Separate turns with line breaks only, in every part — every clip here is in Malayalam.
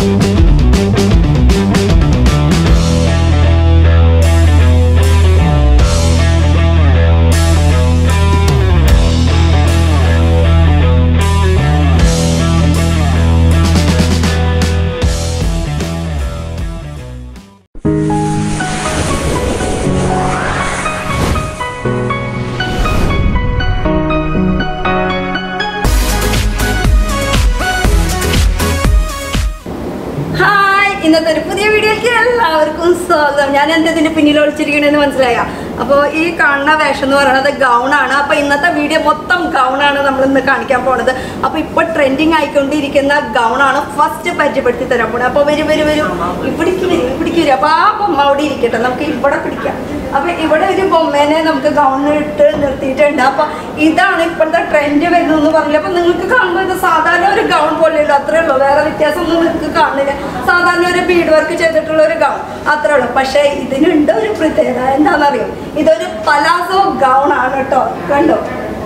ഹായ് ഇന്നത്തെ ഒരു പുതിയ വീഡിയോയ്ക്ക് എല്ലാവർക്കും സ്വാഗതം ഞാൻ എൻ്റെ ഇതിന് പിന്നിൽ ഒളിച്ചിരിക്കണെന്ന് മനസ്സിലായ അപ്പോൾ ഈ കാണുന്ന വേഷം എന്ന് പറയുന്നത് ഗൗൺ ആണ് അപ്പോൾ ഇന്നത്തെ വീഡിയോ മൊത്തം ഗൗൺ ആണ് നമ്മൾ ഇന്ന് കാണിക്കാൻ പോണത് അപ്പോൾ ഇപ്പോൾ ട്രെൻഡിങ് ആയിക്കൊണ്ടിരിക്കുന്ന ഗൗൺ ആണ് ഫസ്റ്റ് പരിചയപ്പെടുത്തി തരാൻ പോണത് അപ്പോൾ വരും വരും വരും ഇവിടേക്ക് വരും ഇവിടേക്ക് വരും അപ്പോൾ ആ ബൊമ്മ അവിടെ ഇരിക്കട്ടെ നമുക്ക് ഇവിടെ പിടിക്കാം അപ്പൊ ഇവിടെ ഒരു ബൊമ്മേനെ നമുക്ക് ഗൗൺ ഇട്ട് നിർത്തിയിട്ടുണ്ട് അപ്പൊ ഇതാണ് ഇപ്പോഴത്തെ ട്രെൻഡ് വരുന്നതെന്ന് പറഞ്ഞില്ല അപ്പൊ നിങ്ങൾക്ക് കാണുമ്പോൾ ഇത് സാധാരണ ഒരു ഗൗൺ പോലെയുള്ളൂ അത്രേ ഉള്ളൂ വേറെ വ്യത്യാസമൊന്നും നിങ്ങൾക്ക് കാണുന്നില്ല സാധാരണ ഒരു ബീഡ് വർക്ക് ചെയ്തിട്ടുള്ള ഒരു ഗൗൺ അത്രേ ഉള്ളൂ പക്ഷേ ഇതിനുണ്ട് ഒരു പ്രത്യേകത എന്താണെന്നറിയോ ഇതൊരു പലാസോ ഗൗൺ ആണ് കേട്ടോ കണ്ടോ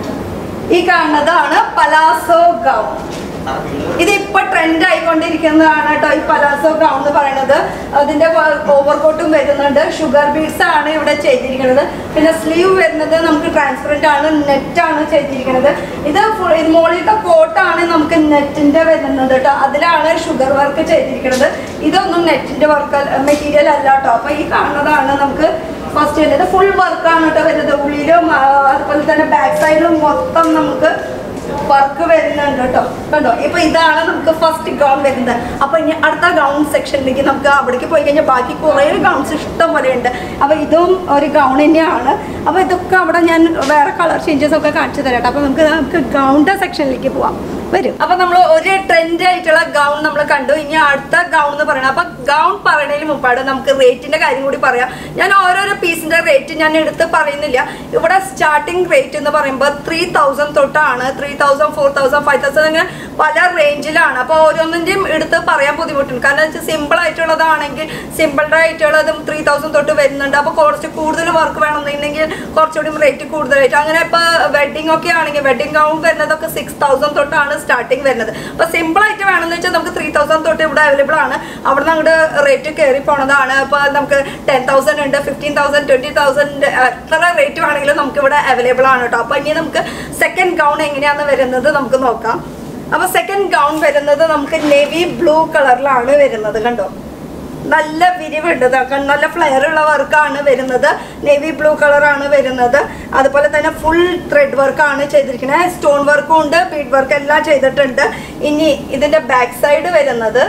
ഈ കാണുന്നതാണ് പലാസോ ഗൗൺ ഇത് ഇപ്പൊ ട്രെൻഡ് ആയിക്കൊണ്ടിരിക്കുന്നതാണ് കേട്ടോ ഈ പലാസോ ഗൗൺ എന്ന് പറയുന്നത് അതിന്റെ ഓവർകോട്ടും വരുന്നുണ്ട് ഷുഗർ ബീഡ്സ് ആണ് ഇവിടെ ചെയ്തിരിക്കുന്നത് പിന്നെ സ്ലീവ് വരുന്നത് നമുക്ക് ട്രാൻസ്പെറന്റ് ആണ് നെറ്റ് ആണ് ചെയ്തിരിക്കുന്നത് ഇത് full- ഇത് മുകളിലത്തെ കോട്ടാണ് നമുക്ക് നെറ്റിന്റെ വരുന്നത് കേട്ടോ അതിലാണ് ഷുഗർ വർക്ക് ചെയ്തിരിക്കുന്നത് ഇതൊന്നും നെറ്റിന്റെ വർക്ക് മെറ്റീരിയൽ അല്ല കേട്ടോ അപ്പൊ ഈ കാണുന്നതാണ് നമുക്ക് ഫസ്റ്റ് വരുന്നത് ഫുൾ വർക്കാണ് കേട്ടോ വരുന്നത് ഉള്ളിലും ആ, അതുപോലെ തന്നെ ബാക്ക് സൈഡിലും മൊത്തം നമുക്ക് വർക്ക് വരുന്നുണ്ട് കേട്ടോ കണ്ടോ ഇപ്പൊ ഇതാണ് നമുക്ക് ഫസ്റ്റ് ഗൗൺ വരുന്നത് അപ്പൊ ഇനി അടുത്ത ഗൗൺ സെക്ഷനിലേക്ക് നമുക്ക് അവിടേക്ക് പോയി കഴിഞ്ഞാൽ ബാക്കി കുറേ ഗൗൺസ് ഇഷ്ടം പോലെ ഉണ്ട് അപ്പൊ ഇതും ഒരു ഗൗൺ തന്നെയാണ് അപ്പൊ ഇതൊക്കെ അവിടെ ഞാൻ വേറെ കളർ ചേഞ്ചസ് ഒക്കെ കാണിച്ചു തരാം കേട്ടോ അപ്പൊ നമുക്ക് നമുക്ക് ഗൗണിന്റെ സെക്ഷനിലേക്ക് പോവാം വരും അപ്പൊ നമ്മൾ ഒരു ട്രെൻഡ് ആയിട്ടുള്ള ഗൗൺ നമ്മൾ കണ്ടു ഇനി അടുത്ത ഗൗൺ എന്ന് പറയണം അപ്പൊ ഗൗൺ പറയുന്നതിന് മുമ്പാട് നമുക്ക് റേറ്റിന്റെ കാര്യം കൂടി പറയാം ഞാൻ ഓരോരോ പീസിന്റെ റേറ്റ് ഞാൻ എടുത്ത് പറയുന്നില്ല ഇവിടെ സ്റ്റാർട്ടിംഗ് റേറ്റ് എന്ന് പറയുമ്പോൾ ത്രീ തൗസൻഡ് തൊട്ടാണ് three thousand four thousand five thousand അങ്ങനെ പല റേഞ്ചിലാണ് അപ്പോൾ ഓരോന്നിന്റെയും എടുത്ത് പറയാൻ ബുദ്ധിമുട്ടുണ്ട് കാരണം വെച്ചാൽ സിമ്പിൾ ആയിട്ടുള്ളതാണെങ്കിൽ സിമ്പിൾ ആയിട്ടുള്ളതും ത്രീ തൗസൻഡ് തൊട്ട് വരുന്നുണ്ട് അപ്പോൾ കുറച്ച് കൂടുതൽ വർക്ക് വേണമെന്നുണ്ടെങ്കിൽ കുറച്ചുകൂടി റേറ്റ് കൂടുതലായിട്ട് അങ്ങനെ ഇപ്പോൾ വെഡിങ് ഒക്കെ ആണെങ്കിൽ വെഡിങ് ഗൗൺ വരുന്നതൊക്കെ സിക്സ് തൗസൻഡ് തൊട്ടാണ് സ്റ്റാർട്ടിങ് വരുന്നത് അപ്പോൾ സിമ്പിൾ ആയിട്ട് വേണമെന്ന് വെച്ചാൽ നമുക്ക് ത്രീ തൗസൻഡ് തൊട്ട് ഇവിടെ അവൈലബിൾ ആണ് അവിടെ നിന്ന് അങ്ങോട്ട് റേറ്റ് കയറി പോണതാണ് അപ്പോൾ നമുക്ക് ടെൻ തൗസൻഡ് ഉണ്ട് ഫിഫ്റ്റീൻ തൗസൻഡ് ട്വൻറ്റി തൗസൻഡ് എത്ര റേറ്റ് വേണമെങ്കിലും നമുക്ക് ഇവിടെ അവൈലബിൾ ആണ് കേട്ടോ അപ്പോൾ ഇനി നമുക്ക് സെക്കൻഡ് ഗൗൺ എങ്ങനെയാണ് വരുന്നത് നമുക്ക് നോക്കാം അപ്പോൾ സെക്കൻഡ് ഗൗൺ വരുന്നത് നമുക്ക് നെവി ബ്ലൂ കളറിലാണ് വരുന്നത് കണ്ടോ നല്ല വിരിവുണ്ട് ഇതൊക്കെ നല്ല ഫ്ലെയർ ഉള്ള വർക്കാണ് വരുന്നത് നേവി ബ്ലൂ കളറാണ് വരുന്നത് അതുപോലെ തന്നെ ഫുൾ ത്രെഡ് വർക്കാണ് ചെയ്തിരിക്കുന്നത് സ്റ്റോൺ വർക്കും ഉണ്ട് ബീഡ് വർക്ക് എല്ലാം ചെയ്തിട്ടുണ്ട് ഇനി ഇതിന്റെ ബാക്ക് സൈഡ് വരുന്നത്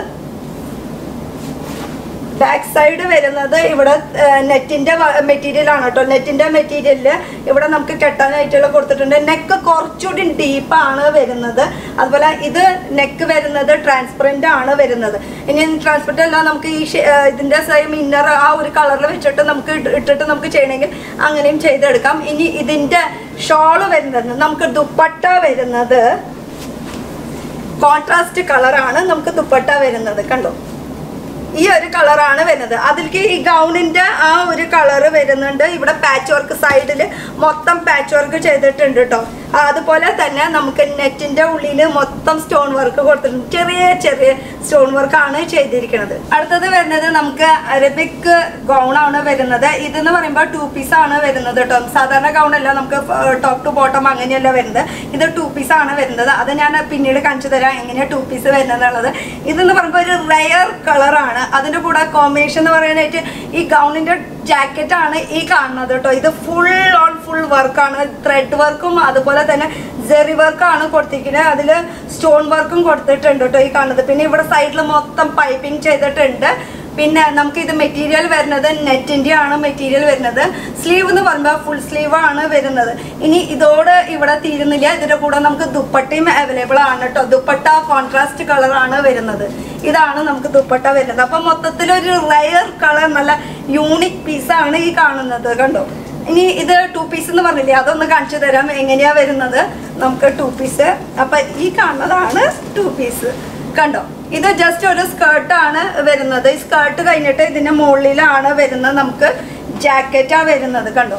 ബാക്ക് സൈഡ് വരുന്നത് ഇവിടെ നെറ്റിന്റെ മെറ്റീരിയൽ ആണ് കേട്ടോ നെറ്റിന്റെ മെറ്റീരിയലില് ഇവിടെ നമുക്ക് കെട്ടാനായിട്ടുള്ള കൊടുത്തിട്ടുണ്ട് നെക്ക് കുറച്ചുകൂടി ഡീപ്പാണ് വരുന്നത് അതുപോലെ ഇത് നെക്ക് വരുന്നത് ട്രാൻസ്പെറന്റ് ആണ് വരുന്നത് ഇനി ട്രാൻസ്പെറന്റ് അല്ല നമുക്ക് ഈ ഷെ- ഏർ ഇതിന്റെ സെയിം ഇന്നർ ആ ഒരു കളറിൽ വെച്ചിട്ട് നമുക്ക് ഇട്ട് ഇട്ടിട്ട് നമുക്ക് ചെയ്യണമെങ്കിൽ അങ്ങനെയും ചെയ്തെടുക്കാം ഇനി ഇതിന്റെ ഷോള് വരുന്നത് നമുക്ക് ദുപ്പട്ട വരുന്നത് കോൺട്രാസ്റ്റ് കളറാണ് നമുക്ക് ദുപ്പട്ട വരുന്നത് കണ്ടോ ഈ ഒരു കളറാണ് വരുന്നത് അതിലേക്ക് ഈ ഗൗണിന്റെ ആ ഒരു കളറ് വരുന്നുണ്ട് ഇവിടെ പാച്ച് വർക്ക് സൈഡിൽ മൊത്തം പാച്ച് വർക്ക് ചെയ്തിട്ടുണ്ട് കേട്ടോ അതുപോലെ തന്നെ നമുക്ക് നെറ്റിന്റെ ഉള്ളിൽ മൊത്തം സ്റ്റോൺ വർക്ക് കൊടുത്തിട്ടുണ്ട് ചെറിയ ചെറിയ സ്റ്റോൺ വർക്കാണ് ചെയ്തിരിക്കുന്നത് അടുത്തത് വരുന്നത് നമുക്ക് അറബിക് ഗൗൺ ആണ് വരുന്നത് ഇതെന്ന് പറയുമ്പോൾ ടു പീസ് ആണ് വരുന്നത് കേട്ടോ സാധാരണ ഗൗൺ അല്ല നമുക്ക് ടോപ്പ് ടു ബോട്ടം അങ്ങനെയല്ല വരുന്നത് ഇത് ടു പീസ് ആണ് വരുന്നത് അത് ഞാൻ പിന്നീട് കാണിച്ചു തരാം എങ്ങനെയാണ് ടു പീസ് വരുന്നത് എന്നുള്ളത് ഇതെന്ന് പറയുമ്പോൾ ഒരു റയർ കളറാണ് അതിന്റെ കൂടെ കോമ്പിനേഷൻ എന്ന് പറയാനായിട്ട് ഈ ഗൗണിന്റെ ജാക്കറ്റ് ആണ് ഈ കാണുന്നത് കേട്ടോ ഇത് ഫുൾ ഓൺ ഫുൾ വർക്കാണ് ത്രെഡ് വർക്കും അതുപോലെ തന്നെ ജെറി വർക്കാണ് കൊടുത്തിരിക്കുന്നത് അതിൽ സ്റ്റോൺ വർക്കും കൊടുത്തിട്ടുണ്ട് കേട്ടോ ഈ കാണുന്നത് പിന്നെ ഇവിടെ സൈഡിൽ മൊത്തം പൈപ്പിംഗ് ചെയ്തിട്ടുണ്ട് പിന്നെ നമുക്ക് ഇത് മെറ്റീരിയൽ വരുന്നത് നെറ്റിന്റെ ആണ് മെറ്റീരിയൽ വരുന്നത് സ്ലീവ് എന്ന് പറയുമ്പോൾ ഫുൾ സ്ലീവ് ആണ് വരുന്നത് ഇനി ഇതോട് ഇവിടെ തീരുന്നില്ല ഇതിന്റെ കൂടെ നമുക്ക് ദുപ്പട്ടയും അവൈലബിൾ ആണ് കേട്ടോ ദുപ്പട്ട കോൺട്രാസ്റ്റ് കളറാണ് വരുന്നത് ഇതാണ് നമുക്ക് ദുപ്പട്ട വരുന്നത് അപ്പൊ മൊത്തത്തിൽ ഒരു റയർ കളർ നല്ല യൂണിക് പീസാണ് ഈ കാണുന്നത് കണ്ടോ ഇനി ഇത് ടു പീസ് എന്ന് പറഞ്ഞില്ലേ അതൊന്ന് കാണിച്ചു തരാം എങ്ങനെയാ വരുന്നത് നമുക്ക് ടു പീസ് അപ്പൊ ഈ കാണുന്നതാണ് ടു പീസ് കണ്ടോ ഇത് ജസ്റ്റ് ഒരു സ്കേർട്ടാണ് വരുന്നത് ഈ സ്കേർട്ട് കഴിഞ്ഞിട്ട് ഇതിന്റെ മുകളിലാണ് വരുന്നത് നമുക്ക് ജാക്കറ്റാ വരുന്നത് കണ്ടോ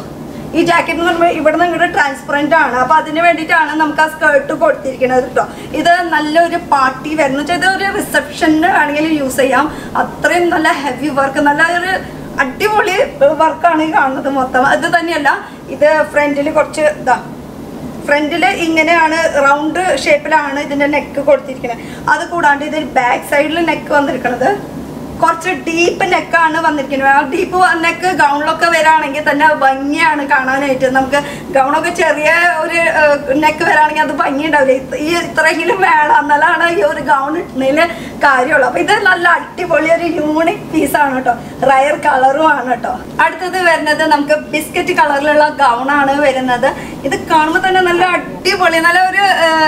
ഈ ജാക്കറ്റ് എന്ന് പറയുമ്പോൾ ഇവിടെ നിന്ന് ഇങ്ങോട്ട് ട്രാൻസ്പെറൻ്റ് ആണ് അപ്പോൾ അതിന് വേണ്ടിയിട്ടാണ് നമുക്ക് ആ സ്കേർട്ട് കൊടുത്തിരിക്കുന്നത് കേട്ടോ ഇത് നല്ലൊരു പാർട്ടി വരുന്ന വെച്ചാൽ ഇത് ഒരു റിസപ്ഷന് ആണെങ്കിലും യൂസ് ചെയ്യാം അത്രയും നല്ല ഹെവി വർക്ക് നല്ല ഒരു അടിപൊളി വർക്കാണ് ഈ കാണുന്നത് മൊത്തം അത് തന്നെയല്ല ഇത് ഫ്രണ്ടിൽ കുറച്ച് ഇതാ ഫ്രണ്ടിൽ ഇങ്ങനെയാണ് റൗണ്ട് ഷേപ്പിലാണ് ഇതിന്റെ നെക്ക് കൊടുത്തിരിക്കുന്നത് അത് കൂടാണ്ട് ഇതിൽ ബാക്ക് സൈഡിൽ നെക്ക് വന്നിരിക്കുന്നത് കുറച്ച് ഡീപ്പ് നെക്കാണ് വന്നിരിക്കുന്നത് ആ ഡീപ്പ് നെക്ക് ഗൗണിലൊക്കെ വരാണെങ്കിൽ തന്നെ ഭംഗിയാണ് കാണാനായിട്ട് നമുക്ക് ഗൗണൊക്കെ ചെറിയ ഒരു നെക്ക് വരാണെങ്കിൽ അത് ഭംഗി ഉണ്ടാവില്ല ഇത് ഈ ഇത്രയെങ്കിലും വേണം എന്നാലാണ് ഈ ഒരു ഗൗൺ ഇടുന്നതിൽ കാര്യമുള്ളൂ അപ്പൊ ഇത് നല്ല അടിപൊളി ഒരു യൂണിക് പീസാണ് കേട്ടോ റയർ കളറും ആണ് കേട്ടോ അടുത്തത് വരുന്നത് നമുക്ക് ബിസ്ക്കറ്റ് കളറിലുള്ള ഗൗൺ ആണ് വരുന്നത് ഇത് കാണുമ്പോൾ തന്നെ നല്ല അടിപൊളി നല്ല ഒരു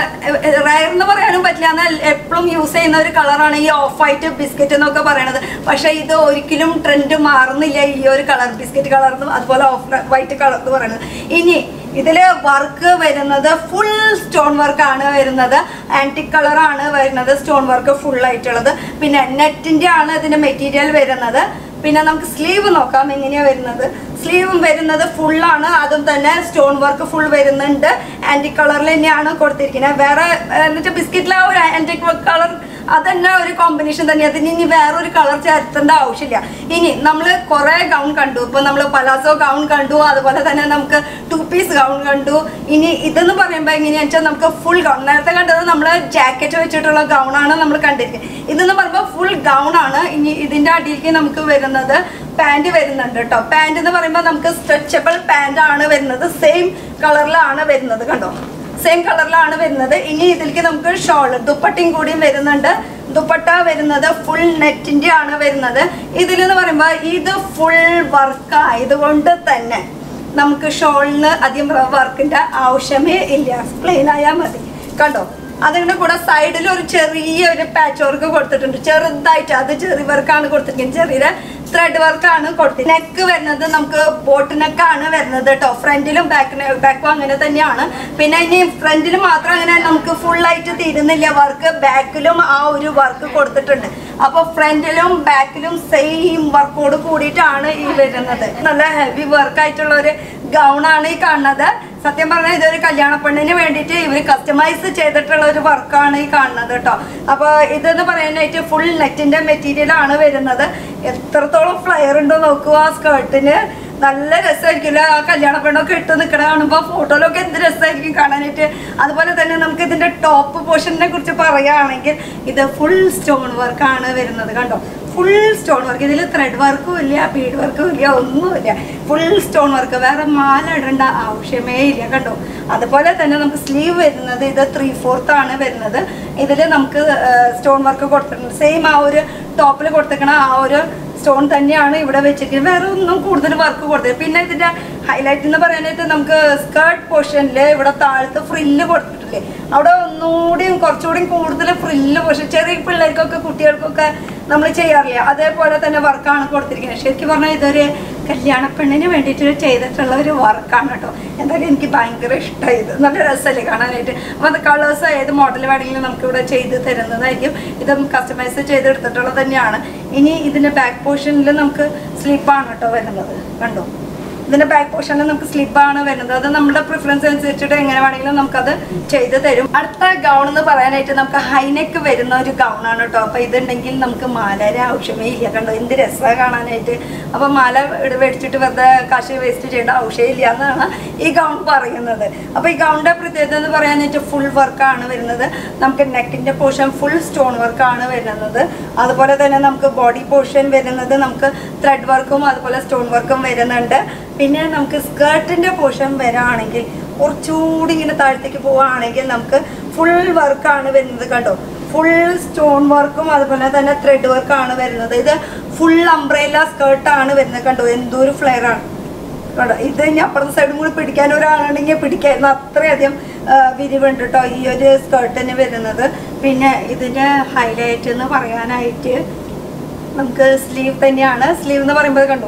റയർ എന്ന് പറയാനും പറ്റില്ല എന്നാൽ എപ്പോഴും യൂസ് ചെയ്യുന്ന ഒരു കളറാണ് ഈ ഓഫ് വൈറ്റ് ബിസ്ക്കറ്റ് എന്നൊക്കെ പറയണത് പക്ഷെ ഇത് ഒരിക്കലും ട്രെൻഡ് മാറുന്നില്ല ഈ ഒരു കളർ ബിസ്ക്കറ്റ് കളർ അതുപോലെ ഓഫ് വൈറ്റ് കളർ എന്ന് പറയുന്നത് ഇനി ഇതില് വർക്ക് വരുന്നത് ഫുൾ സ്റ്റോൺ വർക്ക് ആണ് വരുന്നത് ആന്റിക് കളർ ആണ് വരുന്നത് സ്റ്റോൺ വർക്ക് ഫുൾ ആയിട്ടുള്ളത് പിന്നെ നെറ്റിന്റെ ആണ് ഇതിന്റെ മെറ്റീരിയൽ വരുന്നത് പിന്നെ നമുക്ക് സ്ലീവ് നോക്കാം എങ്ങനെയാ വരുന്നത് സ്ലീവും വരുന്നത് full ആണ് അതും തന്നെ സ്റ്റോൺ വർക്ക് ഫുൾ വരുന്നുണ്ട് ആന്റിക് കളറിൽ തന്നെയാണ് കൊടുത്തിരിക്കുന്നത് വേറെ എന്നുവെച്ചാൽ ബിസ്ക്കറ്റിലെ ആ ഒരു ആന്റിക് കളർ അതന്നെ ഒരു കോമ്പിനേഷൻ തന്നെ അതിന് ഇനി വേറൊരു കളർ ചേർത്തേണ്ട ആവശ്യമില്ല ഇനി നമ്മൾ കുറേ ഗൗൺ കണ്ടു ഇപ്പൊ നമ്മൾ പലാസോ ഗൗൺ കണ്ടു അതുപോലെ തന്നെ നമുക്ക് ടു പീസ് ഗൗൺ കണ്ടു ഇനി ഇതെന്ന് പറയുമ്പോൾ എങ്ങനെയാണെന്ന് വെച്ചാൽ നമുക്ക് ഫുൾ ഗൗൺ നേരത്തെ കണ്ടത് നമ്മൾ ജാക്കറ്റ് വെച്ചിട്ടുള്ള ഗൗൺ ആണ് നമ്മൾ കണ്ടിരിക്കുന്നത് ഇതെന്ന് പറയുമ്പോൾ ഫുൾ ഗൗൺ ആണ് ഇനി ഇതിന്റെ അടിയിലേക്ക് നമുക്ക് വരുന്നത് പാൻറ് വരുന്നുണ്ട് കേട്ടോ പാൻറ് എന്ന് പറയുമ്പോൾ നമുക്ക് സ്ട്രെച്ചബിൾ പാൻറ് ആണ് വരുന്നത് സെയിം കളറിലാണ് വരുന്നത് കണ്ടോ സെയിം കളറിലാണ് വരുന്നത് ഇനി ഇതിലേക്ക് നമുക്ക് ഷോൾ ദുപ്പട്ടയും കൂടിയും വരുന്നുണ്ട് ദുപ്പട്ട വരുന്നത് ഫുൾ നെറ്റിന്റെ ആണ് വരുന്നത് ഇതിലെന്ന് പറയുമ്പോൾ ഇത് ഫുൾ വർക്ക് ആയതുകൊണ്ട് തന്നെ നമുക്ക് ഷോളിന് അധികം വർക്കിന്റെ ആവശ്യമേ ഇല്ല പ്ലെയിൻ ആയാൽ മതി കണ്ടോ അതിന്റെ കൂടെ സൈഡിൽ ഒരു ചെറിയ ഒരു പാച്ച് വർക്ക് കൊടുത്തിട്ടുണ്ട് ചെറുതായിട്ട് അത് ചെറിയ വർക്കാണ് കൊടുത്തിരിക്കുന്നത് ചെറിയ ത്രെഡ് വർക്കാണ് കൊടുത്തത് നെക്ക് വരുന്നത് നമുക്ക് ബോട്ട് നെക്കാണ് വരുന്നത് കേട്ടോ ഫ്രണ്ടിലും ബാക്കിന് ബാക്കും അങ്ങനെ തന്നെയാണ് പിന്നെ ഇനി ഫ്രണ്ടിൽ മാത്രം അങ്ങനെ നമുക്ക് full ആയിട്ട് തീരുന്നില്ല വർക്ക് ബാക്കിലും ആ ഒരു വർക്ക് കൊടുത്തിട്ടുണ്ട് അപ്പൊ ഫ്രണ്ടിലും ബാക്കിലും സെയിം വർക്കോട് കൂടിയിട്ടാണ് ഈ വരുന്നത് നല്ല ഹെവി വർക്ക് ആയിട്ടുള്ള ഒരു ഗൗൺ ആണ് ഈ കാണുന്നത് സത്യം പറഞ്ഞാൽ ഇതൊരു കല്യാണ പെണ്ണിന് വേണ്ടിയിട്ട് ഇവർ കസ്റ്റമൈസ് ചെയ്തിട്ടുള്ള ഒരു വർക്കാണ് ഈ കാണുന്നത് കേട്ടോ അപ്പോൾ ഇതെന്ന് പറയാനായിട്ട് ഫുൾ നെറ്റിന്റെ മെറ്റീരിയൽ ആണ് വരുന്നത് എത്രത്തോളം ഫ്ലയർ ഉണ്ടോ നോക്കുക ആ സ്കേർട്ടിന് നല്ല രസമായിരിക്കില്ല ആ കല്യാണ പെണ്ണൊക്കെ ഇട്ട് നിൽക്കണ കാണുമ്പോൾ ഫോട്ടോയിലൊക്കെ എന്ത് രസമായിരിക്കും കാണാനായിട്ട് അതുപോലെ തന്നെ നമുക്ക് ഇതിന്റെ ടോപ്പ് പോർഷനെ കുറിച്ച് പറയുകയാണെങ്കിൽ ഇത് ഫുൾ സ്റ്റോൺ വർക്കാണ് വരുന്നത് കണ്ടോ ഫുൾ സ്റ്റോൺ വർക്ക് ഇതിൽ ത്രെഡ് വർക്കും ഇല്ല ബീഡ് വർക്കും ഇല്ല ഒന്നുമില്ല ഫുൾ സ്റ്റോൺ വർക്ക് വേറെ മാല ഇടേണ്ട ആവശ്യമേ ഇല്ല കണ്ടോ അതുപോലെ തന്നെ നമുക്ക് സ്ലീവ് വരുന്നത് ഇത് ത്രീ ഫോർത്ത് ആണ് വരുന്നത് ഇതിൽ നമുക്ക് സ്റ്റോൺ വർക്ക് കൊടുത്തിട്ടുണ്ട് സെയിം ആ ഒരു ടോപ്പിൽ കൊടുത്തേക്കണ ആ ഒരു സ്റ്റോൺ തന്നെയാണ് ഇവിടെ വെച്ചിരിക്കുന്നത് വേറെ ഒന്നും കൂടുതൽ വർക്ക് കൊടുത്തത് പിന്നെ ഇതിന്റെ ഹൈലൈറ്റ് എന്ന് പറയാനായിട്ട് നമുക്ക് സ്കേർട്ട് പോർഷനിൽ ഇവിടെ താഴത്ത് ഫ്രില്ല് കൊടുത്തിട്ടില്ലേ അവിടെ ഒന്നുകൂടിയും കുറച്ചുകൂടിയും കൂടുതൽ ഫ്രില്ല് പോർഷൻ ചെറിയ പിള്ളേർക്കൊക്കെ കുട്ടികൾക്കൊക്കെ നമ്മൾ ചെയ്യാറില്ല അതേപോലെ തന്നെ വർക്കാണ് കൊടുത്തിരിക്കുന്നത് ശരിക്കും പറഞ്ഞാൽ ഇതൊരു കല്യാണ പെണ്ണിന് വേണ്ടിയിട്ട് ചെയ്തിട്ടുള്ള ഒരു വർക്കാണ് കേട്ടോ എന്തായാലും എനിക്ക് ഭയങ്കര ഇഷ്ടമായി ഇത് നല്ല രസമല്ലേ കാണാനായിട്ട് അപ്പോൾ അത് കളേഴ്സ് ഏത് മോഡൽ വേണമെങ്കിലും നമുക്ക് ഇവിടെ ചെയ്ത് തരുന്നതായിരിക്കും ഇത് കസ്റ്റമൈസ് ചെയ്തെടുത്തിട്ടുള്ളത് തന്നെയാണ് ഇനി ഇതിന്റെ ബാക്ക് പോർഷനിൽ നമുക്ക് സ്ലിപ്പാണ് കേട്ടോ വരുന്നത് കണ്ടോ ഇതിന്റെ ബാക്ക് പോർഷനിൽ നമുക്ക് സ്ലിപ്പാണ് വരുന്നത് അത് നമ്മുടെ പ്രിഫറൻസ് അനുസരിച്ചിട്ട് എങ്ങനെ വേണമെങ്കിലും നമുക്കത് ചെയ്ത് തരും അടുത്ത ഗൗൺ എന്ന് പറയാനായിട്ട് നമുക്ക് ഹൈനെക്ക് വരുന്ന ഒരു ഗൗൺ ആണ് കേട്ടോ അപ്പൊ ഇതുണ്ടെങ്കിൽ നമുക്ക് മാലയുടെ ആവശ്യമേ ഇല്ല കണ്ടോ എന്ത് രസമാണ് കാണാനായിട്ട് അപ്പൊ മാല ഇട് മേടിച്ചിട്ട് വെറുതെ കാശ് വേസ്റ്റ് ചെയ്യേണ്ട ആവശ്യമില്ല എന്നാണ് ഈ ഗൗൺ പറയുന്നത് അപ്പൊ ഈ ഗൗണിന്റെ പ്രത്യേകത എന്ന് പറയാനായിട്ട് ഫുൾ വർക്കാണ് വരുന്നത് നമുക്ക് നെക്കിന്റെ പോർഷൻ ഫുൾ സ്റ്റോൺ വർക്കാണ് വരുന്നത് അതുപോലെ തന്നെ നമുക്ക് ബോഡി പോർഷൻ വരുന്നത് നമുക്ക് ത്രെഡ് വർക്കും അതുപോലെ സ്റ്റോൺ വർക്കും വരുന്നുണ്ട് പിന്നെ നമുക്ക് സ്കേർട്ടിന്റെ പോർഷൻ വരാണെങ്കിൽ കുറച്ചുകൂടി ഇങ്ങനെ താഴത്തേക്ക് പോവുകയാണെങ്കിൽ നമുക്ക് ഫുൾ വർക്കാണ് വരുന്നത് കണ്ടോ ഫുൾ സ്റ്റോൺ വർക്കും അതുപോലെ തന്നെ ത്രെഡ് വർക്കാണ് വരുന്നത് ഇത് ഫുൾ അംബ്രേല സ്കേർട്ടാണ് വരുന്നത് കണ്ടോ എന്തോരു ഫ്ലെയർ ആണ് കണ്ടോ ഇത് ഇനി അപ്പുറത്തെ സൈഡും കൂടി പിടിക്കാൻ ഒരാളുണ്ടെങ്കിൽ പിടിക്കായിരുന്നു അത്രയധികം ആ, വിരിവുണ്ട് കേട്ടോ ഈ ഒരു സ്കേർട്ടിന് വരുന്നത് പിന്നെ ഇതിന്റെ ഹൈലൈറ്റ് എന്ന് പറയാനായിട്ട് നമുക്ക് സ്ലീവ് തന്നെയാണ് സ്ലീവ് എന്ന് പറയുമ്പോൾ കണ്ടോ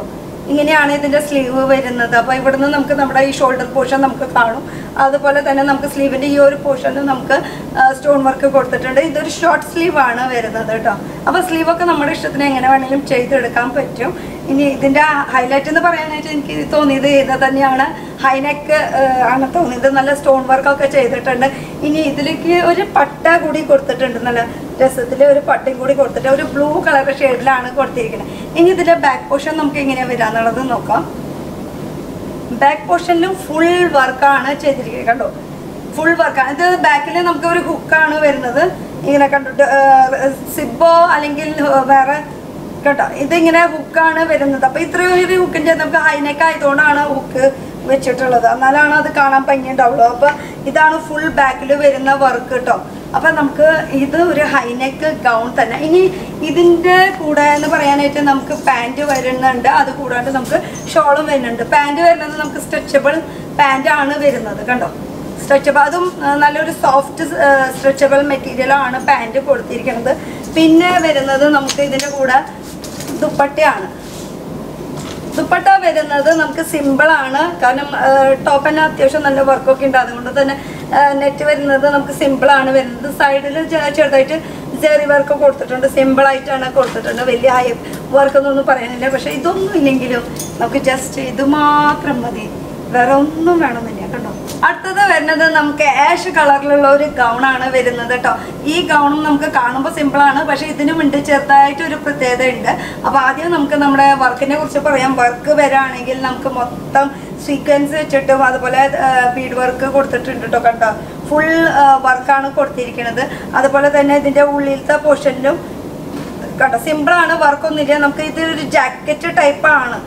ഇങ്ങനെയാണ് ഇതിന്റെ സ്ലീവ് വരുന്നത് അപ്പോൾ ഇവിടുന്ന് നമുക്ക് നമ്മുടെ ഈ ഷോൾഡർ പോർഷൻ നമുക്ക് കാണും അതുപോലെ തന്നെ നമുക്ക് സ്ലീവിന്റെ ഈ ഒരു പോർഷനിൽ നമുക്ക് സ്റ്റോൺ വർക്ക് കൊടുത്തിട്ടുണ്ട് ഇതൊരു ഷോർട്ട് സ്ലീവ് ആണ് വരുന്നത് കേട്ടോ അപ്പോൾ സ്ലീവ് ഒക്കെ നമ്മുടെ ഇഷ്ടത്തിന് എങ്ങനെ വേണമെങ്കിലും ചെയ്തെടുക്കാൻ പറ്റും ഇനി ഇതിന്റെ ഹൈലൈറ്റ് എന്ന് പറയാനായിട്ട് എനിക്ക് തോന്നിയത് ഇത് തന്നെയാണ് ഹൈനെക്ക് ആണ് തോന്നിയത് നല്ല സ്റ്റോൺ വർക്ക് ഒക്കെ ചെയ്തിട്ടുണ്ട് ഇനി ഇതിലേക്ക് ഒരു പട്ട കൂടി കൊടുത്തിട്ടുണ്ട് നല്ല രസത്തിൽ ഒരു പട്ടയും കൂടി കൊടുത്തിട്ട് ഒരു ബ്ലൂ കളർ ഷെയ്ഡിലാണ് കൊടുത്തിരിക്കുന്നത് ഇനി ഇതിന്റെ ബാക്ക് പോർഷൻ നമുക്ക് എങ്ങനെയാ വരാന്നുള്ളത് നോക്കാം ബാക്ക് പോർഷനിലും ഫുൾ വർക്കാണ് ചെയ്തിരിക്കുന്നത് കണ്ടോ ഫുൾ വർക്കാണ് ഇത് ബാക്കിൽ നമുക്ക് ഒരു ഹുക്കാണ് വരുന്നത് ഇങ്ങനെ കണ്ടിട്ട് സിബോ അല്ലെങ്കിൽ ഏർ, വേറെ കേട്ടോ ഇതിങ്ങനെ ഹുക്കാണ് വരുന്നത് അപ്പൊ ഇത്രയും ഒരു ഹുക്കിൻ്റെ നമുക്ക് ഹൈനെക്ക് ആയതുകൊണ്ടാണ് ഹുക്ക് വെച്ചിട്ടുള്ളത് എന്നാലാണ് അത് കാണാൻ ഭംഗിയുണ്ടാവുള്ളൂ അപ്പൊ ഇതാണ് ഫുൾ ബാക്കിൽ വരുന്ന വർക്ക് കേട്ടോ അപ്പൊ നമുക്ക് ഇത് ഒരു ഹൈനെക്ക് ഗൗൺ തന്നെ ഇനി ഇതിന്റെ കൂടെ എന്ന് പറയാനായിട്ട് നമുക്ക് പാൻറ് വരുന്നുണ്ട് അത് കൂടാണ്ട് നമുക്ക് ഷോളും വരുന്നുണ്ട് പാൻറ് വരുന്നത് നമുക്ക് സ്ട്രെച്ചബിൾ പാൻറ് ആണ് വരുന്നത് കണ്ടോ സ്ട്രെച്ചബിൾ അതും ആ, നല്ലൊരു സോഫ്റ്റ് സ്ട്രെച്ചബിൾ മെറ്റീരിയൽ ആണ് പാൻറ് കൊടുത്തിരിക്കുന്നത് പിന്നെ വരുന്നത് നമുക്ക് ഇതിന്റെ കൂടെ ദുപ്പട്ടയാണ് ദുപ്പട്ട വരുന്നത് നമുക്ക് സിമ്പിൾ ആണ് കാരണം ടോപ്പ് തന്നെ അത്യാവശ്യം നല്ല വർക്കൊക്കെ ഉണ്ട് അതുകൊണ്ട് തന്നെ നെറ്റ് വരുന്നത് നമുക്ക് സിമ്പിൾ ആണ് വരുന്നത് സൈഡിൽ ചെറുതായിട്ട് ജെറി വർക്ക് കൊടുത്തിട്ടുണ്ട് സിമ്പിൾ ആയിട്ടാണ് കൊടുത്തിട്ടുണ്ട് വലിയ ഹൈ വർക്ക് എന്നൊന്നും പറയാനില്ല പക്ഷെ ഇതൊന്നും ഇല്ലെങ്കിലും നമുക്ക് ജസ്റ്റ് ഇത് മാത്രം മതി വേറെ ഒന്നും വേണമെന്നില്ല കണ്ടോ അടുത്തത് വരുന്നത് നമുക്ക് ആഷ് കളറിലുള്ള ഒരു ഗൗൺ ആണ് വരുന്നത് കേട്ടോ ഈ ഗൗണും നമുക്ക് കാണുമ്പോൾ സിമ്പിൾ ആണ് പക്ഷെ ഇതിനും ഉണ്ട് ചെറുതായിട്ട് ഒരു പ്രത്യേകത ഉണ്ട് അപ്പൊ ആദ്യം നമുക്ക് നമ്മുടെ വർക്കിനെ കുറിച്ച് പറയാം വർക്ക് വരാണെങ്കിൽ നമുക്ക് മൊത്തം സീക്വൻസ് വെച്ചിട്ടും അതുപോലെ ബീഡ് വർക്ക് കൊടുത്തിട്ടുണ്ട് കേട്ടോ കണ്ടോ ഫുൾ വർക്കാണ് കൊടുത്തിരിക്കുന്നത് അതുപോലെ തന്നെ ഇതിന്റെ ഉള്ളിലത്തെ പോർഷനിലും കണ്ടോ സിമ്പിൾ ആണ് വർക്കൊന്നുമില്ല നമുക്ക് ഇത് ഒരു ജാക്കറ്റ് ടൈപ്പ് ആണ്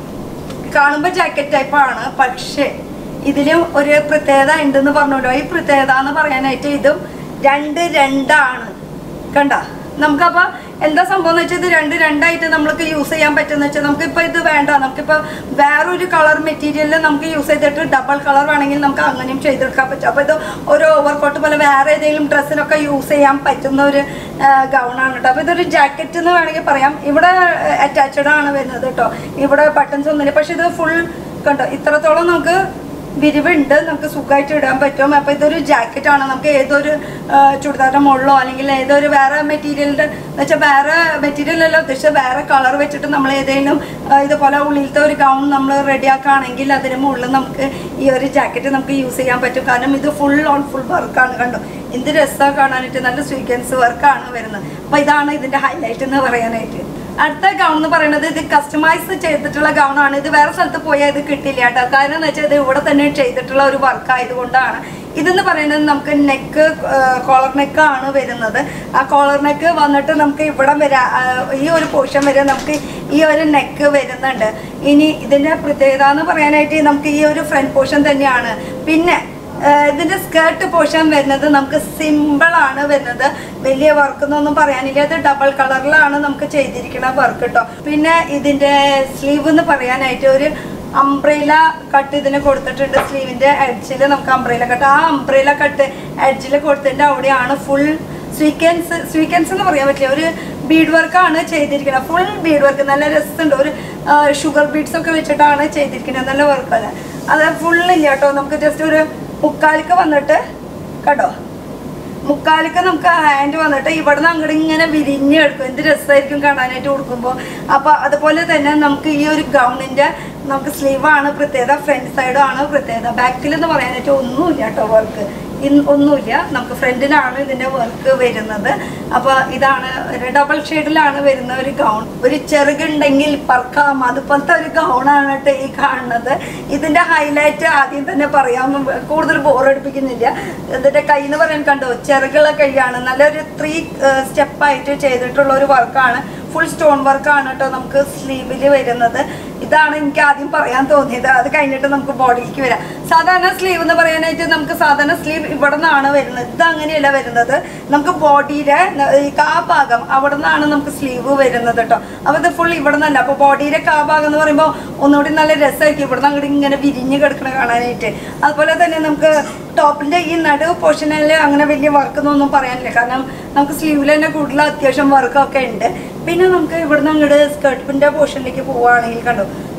കാണുമ്പോൾ ജാക്കറ്റ് ടൈപ്പ് ആണ് പക്ഷേ ഇതിലും ഒരു പ്രത്യേകത ഉണ്ടെന്ന് പറഞ്ഞല്ലോ ഈ പ്രത്യേകത എന്ന് പറയാനായിട്ട് ഇതും രണ്ട് രണ്ടാണ് കണ്ട നമുക്കപ്പോൾ എന്താ സംഭവം എന്ന് വെച്ചാൽ ഇത് രണ്ട് രണ്ടായിട്ട് നമ്മൾക്ക് യൂസ് ചെയ്യാൻ പറ്റുന്ന വെച്ചാൽ നമുക്കിപ്പോൾ ഇത് വേണ്ട നമുക്കിപ്പോൾ വേറൊരു കളർ മെറ്റീരിയലിൽ നമുക്ക് യൂസ് ചെയ്തിട്ട് ഡബിൾ കളർ വേണമെങ്കിൽ നമുക്ക് അങ്ങനെയും ചെയ്തെടുക്കാൻ പറ്റും അപ്പോൾ ഇത് ഒരു ഓവർകോട്ട് പോലെ വേറെ ഏതെങ്കിലും ഡ്രസ്സിനൊക്കെ യൂസ് ചെയ്യാൻ പറ്റുന്ന ഒരു ഗൗണാണ് കേട്ടോ അപ്പോൾ ഇതൊരു ജാക്കറ്റ് എന്ന് വേണമെങ്കിൽ പറയാം ഇവിടെ അറ്റാച്ച്ഡ് ആണ് വരുന്നത് കേട്ടോ ഇവിടെ ബട്ടൺസ് ഒന്നുമില്ല പക്ഷെ ഇത് ഫുൾ കണ്ടോ ഇത്രത്തോളം നമുക്ക് വിരിവുണ്ട് നമുക്ക് സുഖമായിട്ട് ഇടാൻ പറ്റും അപ്പോൾ ഇതൊരു ജാക്കറ്റ് ആണ് നമുക്ക് ഏതൊരു ആ, ചുരിദാറിന്റെ മുകളിലോ അല്ലെങ്കിൽ ഏതൊരു വേറെ മെറ്റീരിയലിന്റെ എന്ന് വെച്ചാൽ വേറെ മെറ്റീരിയൽ അല്ല ഉദ്ദേശിച്ചത് വേറെ കളർ വെച്ചിട്ട് നമ്മൾ ഏതെങ്കിലും ആ, ഇതുപോലെ ഉള്ളിലത്തെ ഒരു ഗൗൺ നമ്മൾ റെഡിയാക്കുകയാണെങ്കിൽ അതിന് മുകളിൽ നമുക്ക് ഈ ഒരു ജാക്കറ്റ് നമുക്ക് യൂസ് ചെയ്യാൻ പറ്റും കാരണം ഇത് ഫുൾ ഓൺ ഫുൾ വർക്കാണ് കണ്ടോ എന്ത് രസമാണ് കാണാനായിട്ട് നല്ല സ്വീക്വൻസ് വർക്കാണ് വരുന്നത് അപ്പോൾ ഇതാണ് ഇതിന്റെ ഹൈലൈറ്റ് എന്ന് പറയാനായിട്ട് അടുത്ത ഗൗൺ എന്ന് പറയുന്നത് ഇത് കസ്റ്റമൈസ് ചെയ്തിട്ടുള്ള ഗൗൺ ആണ് ഇത് വേറെ സ്ഥലത്ത് പോയാൽ ഇത് കിട്ടില്ല കേട്ടോ കാരണം എന്ന് വെച്ചാൽ ഇത് ഇവിടെ തന്നെ ചെയ്തിട്ടുള്ള ഒരു വർക്ക് ആയതുകൊണ്ടാണ് ഇതെന്ന് പറയുന്നത് നമുക്ക് നെക്ക് കോളർ നെക്ക് ആണ് വരുന്നത് ആ കോളർ നെക്ക് വന്നിട്ട് നമുക്ക് ഇവിടെ വരെ ആ, ഈ ഒരു പോർഷൻ വരെ നമുക്ക് ഈ ഒരു നെക്ക് വരുന്നുണ്ട് ഇനി ഇതിന്റെ പ്രത്യേകത എന്ന് പറയാനായിട്ട് നമുക്ക് ഈ ഒരു ഫ്രണ്ട് പോർഷൻ തന്നെയാണ് പിന്നെ ഏഹ് ഇതിന്റെ സ്കേർട്ട് പോർഷൻ വരുന്നത് നമുക്ക് സിമ്പിൾ ആണ് വരുന്നത് വലിയ വർക്ക് എന്നൊന്നും പറയാനില്ല ഇത് ഡബിൾ കളറിലാണ് നമുക്ക് ചെയ്തിരിക്കുന്ന വർക്ക് കേട്ടോ പിന്നെ ഇതിന്റെ സ്ലീവ് എന്ന് പറയാനായിട്ട് ഒരു അംബ്രേല കട്ട് ഇതിന് കൊടുത്തിട്ടുണ്ട് സ്ലീവിന്റെ എഡ്ജിൽ നമുക്ക് അംബ്രേല കട്ട് ആ അംബ്രേല കട്ട് എഡ്ജിൽ കൊടുത്തതിന്റെ അവിടെയാണ് ഫുൾ സ്വീക്കൻസ് സ്വീക്കൻസ് എന്ന് പറയാൻ പറ്റില്ല ഒരു ബീഡ് വർക്കാണ് ചെയ്തിരിക്കുന്നത് ഫുൾ ബീഡ് വർക്ക് നല്ല രസമുണ്ട് ഒരു ഷുഗർ ബീഡ്സ് ഒക്കെ വെച്ചിട്ടാണ് ചെയ്തിരിക്കുന്നത് നല്ല വർക്കാണ് അത് ഫുൾ ഇല്ല കേട്ടോ നമുക്ക് ജസ്റ്റ് ഒരു മുക്കാലിക്ക് വന്നിട്ട് കേട്ടോ മുക്കാലിക്ക് നമുക്ക് ഹാൻഡ് വന്നിട്ട് ഇവിടുന്ന് അങ്ങോട്ട് ഇങ്ങനെ വിരിഞ്ഞ് എടുക്കും എന്ത് രസമായിരിക്കും കാണാനായിട്ട് കൊടുക്കുമ്പോൾ അപ്പോൾ അതുപോലെ തന്നെ നമുക്ക് ഈ ഒരു ഗൗണിൻ്റെ നമുക്ക് സ്ലീവാണ് പ്രത്യേകത ഫ്രണ്ട് സൈഡും ആണ് പ്രത്യേകത ബാക്കിൽ എന്ന് പറയാനായിട്ട് ഒന്നുമില്ല കേട്ടോ വർക്ക് ഒന്നുമില്ല നമുക്ക് ഫ്രണ്ടിലാണ് ഇതിൻ്റെ വർക്ക് വരുന്നത് അപ്പോൾ ഇതാണ് ഒരു ഡബിൾ ഷെയ്ഡിലാണ് വരുന്ന ഒരു ഗൗൺ ഒരു ചെറുകുണ്ടെങ്കിൽ പറക്കാം അതുപോലത്തെ ഒരു ഗൗണാണ് കേട്ടോ ഈ കാണുന്നത് ഇതിൻ്റെ ഹൈലൈറ്റ് ആദ്യം തന്നെ പറയാം കൂടുതൽ ബോറടിപ്പിക്കുന്നില്ല ഇതിൻ്റെ കൈ എന്ന് പറയാൻ കണ്ടോ ചെറുകുള്ള കൈയാണ് നല്ലൊരു ത്രീ സ്റ്റെപ്പായിട്ട് ചെയ്തിട്ടുള്ള ഒരു വർക്കാണ് ഫുൾ സ്റ്റോൺ വർക്കാണ് കേട്ടോ നമുക്ക് സ്ലീവിൽ വരുന്നത് ഇതാണ് എനിക്ക് ആദ്യം പറയാൻ തോന്നിയത് അത് കഴിഞ്ഞിട്ട് നമുക്ക് ബോഡിയിലേക്ക് വരാം സാധാരണ സ്ലീവ് എന്ന് പറയാനായിട്ട് നമുക്ക് സാധാരണ സ്ലീവ് ഇവിടെ നിന്നാണ് വരുന്നത് ഇത് അങ്ങനെയല്ല വരുന്നത് നമുക്ക് ബോഡിയുടെ ഈ കാ ഭാഗം അവിടെ നിന്നാണ് നമുക്ക് സ്ലീവ് വരുന്നത് കേട്ടോ അപ്പോൾ ഇത് ഫുൾ ഇവിടെ നിന്നല്ല അപ്പോൾ ബോഡിയുടെ കാ ഭാഗം എന്ന് പറയുമ്പോൾ ഒന്നുകൂടി നല്ല രസമായിരിക്കും ഇവിടെ നിന്ന് അങ്ങോട്ട് ഇങ്ങനെ വിരിഞ്ഞ് കിടക്കണ കാണാനായിട്ട് അതുപോലെ തന്നെ നമുക്ക് ടോപ്പിന്റെ ഈ നടു പോർഷനിൽ അങ്ങനെ വലിയ വർക്ക് എന്നൊന്നും പറയാനില്ല കാരണം നമുക്ക് സ്ലീവിൽ തന്നെ കൂടുതൽ അത്യാവശ്യം വർക്കൊക്കെ ഉണ്ട് പിന്നെ നമുക്ക് ഇവിടുന്ന് അങ്ങോട്ട് സ്കേർട്ടിന്റെ പോർഷനിലേക്ക് പോവുകയാണെങ്കിൽ കണ്ടോ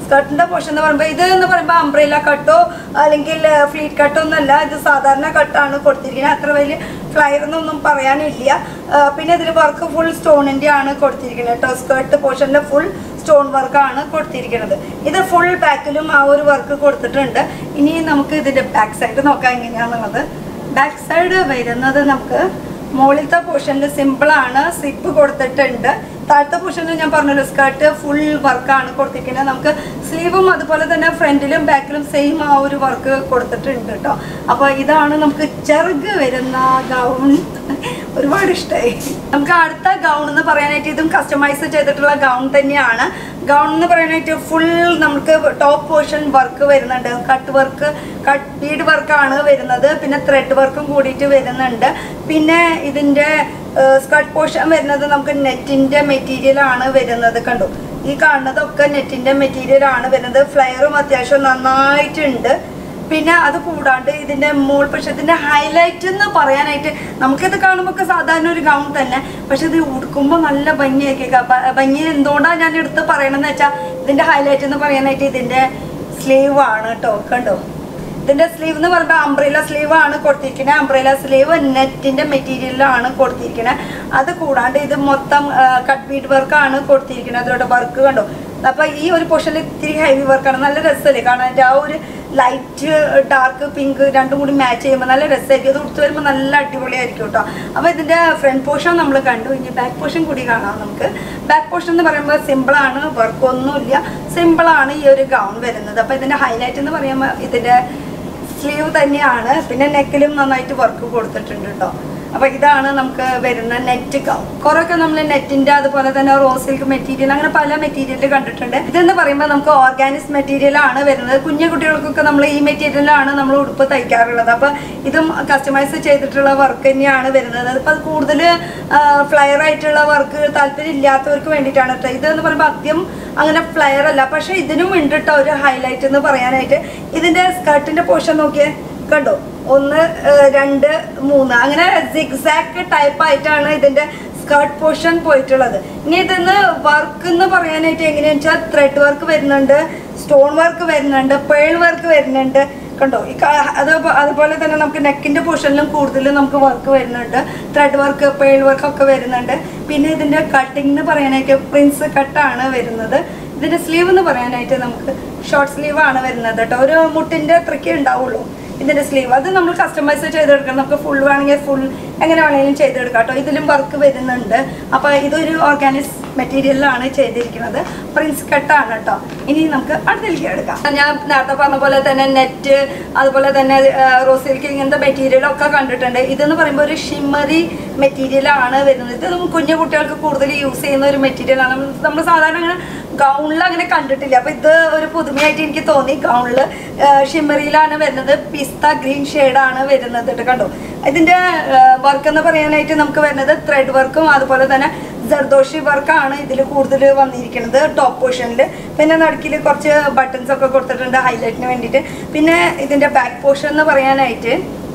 സ്കർട്ടിന്റെ പോർഷൻ എന്ന് പറയുമ്പോൾ ഇത് എന്ന് പറയുമ്പോൾ അംബ്രേല കട്ടോ അല്ലെങ്കിൽ ഫ്ലീറ്റ് കട്ടോ ഒന്നല്ല ഇത് സാധാരണ കട്ടാണ് കൊടുത്തിരിക്കുന്നത് അത്ര വലിയ ഫ്ലയർ എന്നൊന്നും പറയാനില്ല ആ, പിന്നെ ഇതിൽ വർക്ക് ഫുൾ സ്റ്റോണിന്റെ ആണ് കൊടുത്തിരിക്കുന്നത് കേട്ടോ സ്കേർട്ട് പോർഷന്റെ ഫുൾ സ്റ്റോൺ വർക്കാണ് കൊടുത്തിരിക്കുന്നത് ഇത് ഫുൾ ബാക്കിലും ആ ഒരു വർക്ക് കൊടുത്തിട്ടുണ്ട് ഇനി നമുക്ക് ഇതിന്റെ ബാക്ക് സൈഡ് നോക്കാം എങ്ങനെയാണെന്നുള്ളത് ബാക്ക് സൈഡ് വരുന്നത് നമുക്ക് മുകളിലത്തെ പോർഷനിൽ സിമ്പിളാണ് സിപ്പ് കൊടുത്തിട്ടുണ്ട് താഴത്തെ പോർഷനിൽ ഞാൻ പറഞ്ഞല്ലോ സ്കേർട്ട് ഫുൾ വർക്കാണ് കൊടുത്തിരിക്കുന്നത് നമുക്ക് സ്ലീവും അതുപോലെ തന്നെ ഫ്രണ്ടിലും ബാക്കിലും സെയിം ആ ഒരു വർക്ക് കൊടുത്തിട്ടുണ്ട് കേട്ടോ അപ്പോൾ ഇതാണ് നമുക്ക് ചെറുക് വരുന്ന ഗൗൺ ഒരുപാട് ഇഷ്ടമായി നമുക്ക് അടുത്ത ഗൗൺ എന്ന് പറയാനായിട്ട് ഇതും കസ്റ്റമൈസ് ചെയ്തിട്ടുള്ള ഗൗൺ തന്നെയാണ് ഗൗൺ എന്ന് പറയാനായിട്ട് ഫുൾ നമുക്ക് ടോപ്പ് പോർഷൻ വർക്ക് വരുന്നുണ്ട് കട്ട് വർക്ക് കട്ട് ബീഡ് വർക്കാണ് വരുന്നത് പിന്നെ ത്രെഡ് വർക്കും കൂടിയിട്ട് വരുന്നുണ്ട് പിന്നെ ഇതിൻ്റെ സ്കർട്ട് പോർഷൻ വരുന്നത് നമുക്ക് നെറ്റിൻ്റെ മെറ്റീരിയൽ ആണ് വരുന്നത് കണ്ടു ഈ കാണുന്നതൊക്കെ നെറ്റിൻ്റെ മെറ്റീരിയൽ ആണ് വരുന്നത് ഫ്ലയറും അത്യാവശ്യം നന്നായിട്ടുണ്ട് പിന്നെ അത് കൂടാണ്ട് ഇതിന്റെ മോൾ പക്ഷെ ഇതിന്റെ ഹൈലൈറ്റ് എന്ന് പറയാനായിട്ട് നമുക്കിത് കാണുമ്പോൾ ഒക്കെ സാധാരണ ഒരു ഗൗൺ തന്നെ പക്ഷെ ഇത് ഉടുക്കുമ്പോൾ നല്ല ഭംഗിയാക്കി ഭംഗി എന്തുകൊണ്ടാണ് ഞാൻ എടുത്ത് പറയണമെന്ന് വെച്ചാൽ ഇതിന്റെ ഹൈലൈറ്റ് എന്ന് പറയാനായിട്ട് ഇതിന്റെ സ്ലീവ് ആണ് കേട്ടോ കണ്ടോ ഇതിന്റെ സ്ലീവ് എന്ന് പറയുമ്പോൾ അംബ്രേല സ്ലീവ് ആണ് കൊടുത്തിരിക്കുന്നത് അംബ്രേല സ്ലീവ് നെറ്റിന്റെ മെറ്റീരിയലിലാണ് കൊടുത്തിരിക്കുന്നത് അത് കൂടാണ്ട് ഇത് മൊത്തം കട്ട് ബീഡ് വർക്കാണ് കൊടുത്തിരിക്കുന്നത് അതിലോട്ട് വർക്ക് കണ്ടോ അപ്പൊ ഈ ഒരു പോർഷനിൽ ഇത്തിരി ഹെവി വർക്കാണ് നല്ല രസമല്ലേ കാണാൻ ആ ഒരു ലൈറ്റ് ഡാർക്ക് പിങ്ക് രണ്ടും കൂടി മാച്ച് ചെയ്യുമ്പോൾ നല്ല രസമായിരിക്കും അത് ഉടുത്ത് വരുമ്പോൾ നല്ല അടിപൊളിയായിരിക്കും കേട്ടോ അപ്പോൾ ഇതിൻ്റെ ഫ്രണ്ട് പോർഷൻ നമ്മൾ കണ്ടു ഇനി ബാക്ക് പോർഷൻ കൂടി കാണാം നമുക്ക് ബാക്ക് പോർഷൻ എന്ന് പറയുമ്പോൾ സിമ്പിളാണ് വർക്കൊന്നുമില്ല സിമ്പിളാണ് ഈ ഒരു ഗൗൺ വരുന്നത് അപ്പോൾ ഇതിൻ്റെ ഹൈലൈറ്റ് എന്ന് പറയുമ്പോൾ ഇതിൻ്റെ സ്ലീവ് തന്നെയാണ് പിന്നെ നെക്കിലും നന്നായിട്ട് വർക്ക് കൊടുത്തിട്ടുണ്ട് കേട്ടോ അപ്പൊ ഇതാണ് നമുക്ക് വരുന്ന നെറ്റ് ഗൗൺ കുറെയൊക്കെ നമ്മൾ നെറ്റിന്റെ അതുപോലെ തന്നെ റോസ് സിൽക്ക് മെറ്റീരിയൽ അങ്ങനെ പല മെറ്റീരിയൽ കണ്ടിട്ടുണ്ട് ഇതെന്ന് പറയുമ്പോൾ നമുക്ക് ഓർഗാനിക് മെറ്റീരിയൽ ആണ് വരുന്നത് കുഞ്ഞു കുട്ടികൾക്കൊക്കെ നമ്മൾ ഈ മെറ്റീരിയലാണ് നമ്മൾ ഉടുപ്പ് തയ്ക്കാറുള്ളത് അപ്പൊ ഇതും കസ്റ്റമൈസ് ചെയ്തിട്ടുള്ള വർക്ക് തന്നെയാണ് വരുന്നത് അപ്പൊ അത് കൂടുതൽ ഫ്ലയർ ആയിട്ടുള്ള വർക്ക് താല്പര്യം ഇല്ലാത്തവർക്ക് വേണ്ടിയിട്ടാണ് കേട്ടോ ഇതെന്ന് പറയുമ്പോൾ ആദ്യം അങ്ങനെ ഫ്ലയർ അല്ല പക്ഷെ ഇതിനും ഉണ്ട് കേട്ടോ ഒരു ഹൈലൈറ്റ് എന്ന് പറയാനായിട്ട് ഇതിന്റെ സ്കർട്ടിന്റെ പോർഷൻ നോക്കിയേ കണ്ടോ ഒന്ന് ഏഹ്, രണ്ട് മൂന്ന് അങ്ങനെ സിക്സാക്ക് ടൈപ്പ് ആയിട്ടാണ് ഇതിന്റെ സ്കേർട്ട് പോർഷൻ പോയിട്ടുള്ളത് ഇനി ഇതിന്ന് വർക്ക് എന്ന് പറയാനായിട്ട് എങ്ങനെയാണെന്ന് വെച്ചാൽ ത്രെഡ് വർക്ക് വരുന്നുണ്ട് സ്റ്റോൺ വർക്ക് വരുന്നുണ്ട് പേൾ വർക്ക് വരുന്നുണ്ട് കണ്ടോ ഈ ക- അത് അതുപോലെ തന്നെ നമുക്ക് നെക്കിന്റെ പോർഷനിലും കൂടുതലും നമുക്ക് വർക്ക് വരുന്നുണ്ട് ത്രെഡ് വർക്ക് പേൾ വർക്ക് ഒക്കെ വരുന്നുണ്ട് പിന്നെ ഇതിന്റെ കട്ടിംഗ് എന്ന് പറയാനായിട്ട് പ്രിൻസ് കട്ടാണ് വരുന്നത് ഇതിന്റെ സ്ലീവ് എന്ന് പറയാനായിട്ട് നമുക്ക് ഷോർട്ട് സ്ലീവ് ആണ് വരുന്നത് കേട്ടോ ഒരു മുട്ടിന്റെ അത്രയ്ക്ക് ഉണ്ടാവുള്ളൂ ഇതിന്റെ സ്ലീവ് അത് നമ്മൾ കസ്റ്റമൈസ് ചെയ്തെടുക്കണം നമുക്ക് ഫുൾ വേണമെങ്കിൽ ഫുൾ എങ്ങനെ വേണമെങ്കിലും ചെയ്തെടുക്കാം കേട്ടോ ഇതിലും വർക്ക് വരുന്നുണ്ട് അപ്പോൾ ഇതൊരു ഓർഗാനിക് മെറ്റീരിയലിലാണ് ചെയ്തിരിക്കുന്നത് പ്രിൻസ് കട്ടാണ് കേട്ടോ ഇനി നമുക്ക് അടുത്തേക്ക് എടുക്കാം ഞാൻ നേരത്തെ പറഞ്ഞ പോലെ തന്നെ നെറ്റ് അതുപോലെ തന്നെ റോസ് സിൽക്ക് ഇങ്ങനത്തെ മെറ്റീരിയലൊക്കെ കണ്ടിട്ടുണ്ട് ഇതെന്ന് പറയുമ്പോൾ ഒരു ഷിമ്മറി മെറ്റീരിയലാണ് വരുന്നത് ഇത് നമുക്ക് കുഞ്ഞു കുട്ടികൾക്ക് കൂടുതൽ യൂസ് ചെയ്യുന്ന ഒരു മെറ്റീരിയലാണ് നമ്മൾ സാധാരണ അങ്ങനെ ഗൗണിൽ അങ്ങനെ കണ്ടിട്ടില്ല അപ്പൊ ഇത് ഒരു പുതുമയായിട്ട് എനിക്ക് തോന്നി ഗൗണിൽ ഷിമ്മറിയിലാണ് വരുന്നത് പിസ്ത ഗ്രീൻ ആണ് വരുന്നത് കേട്ടോ കണ്ടോ ഇതിന്റെ വർക്ക് എന്ന് പറയാനായിട്ട് നമുക്ക് വരുന്നത് ത്രെഡ് വർക്കും അതുപോലെ തന്നെ ജർദോഷി വർക്കാണ് ഇതിൽ കൂടുതൽ വന്നിരിക്കുന്നത് ടോപ്പ് പോർഷനിൽ പിന്നെ നടുക്കിൽ കുറച്ച് ബട്ടൺസ് ഒക്കെ കൊടുത്തിട്ടുണ്ട് ഹൈലൈറ്റിന് വേണ്ടിയിട്ട് പിന്നെ ഇതിന്റെ ബാക്ക് പോർഷൻ എന്ന് പറയാനായിട്ട്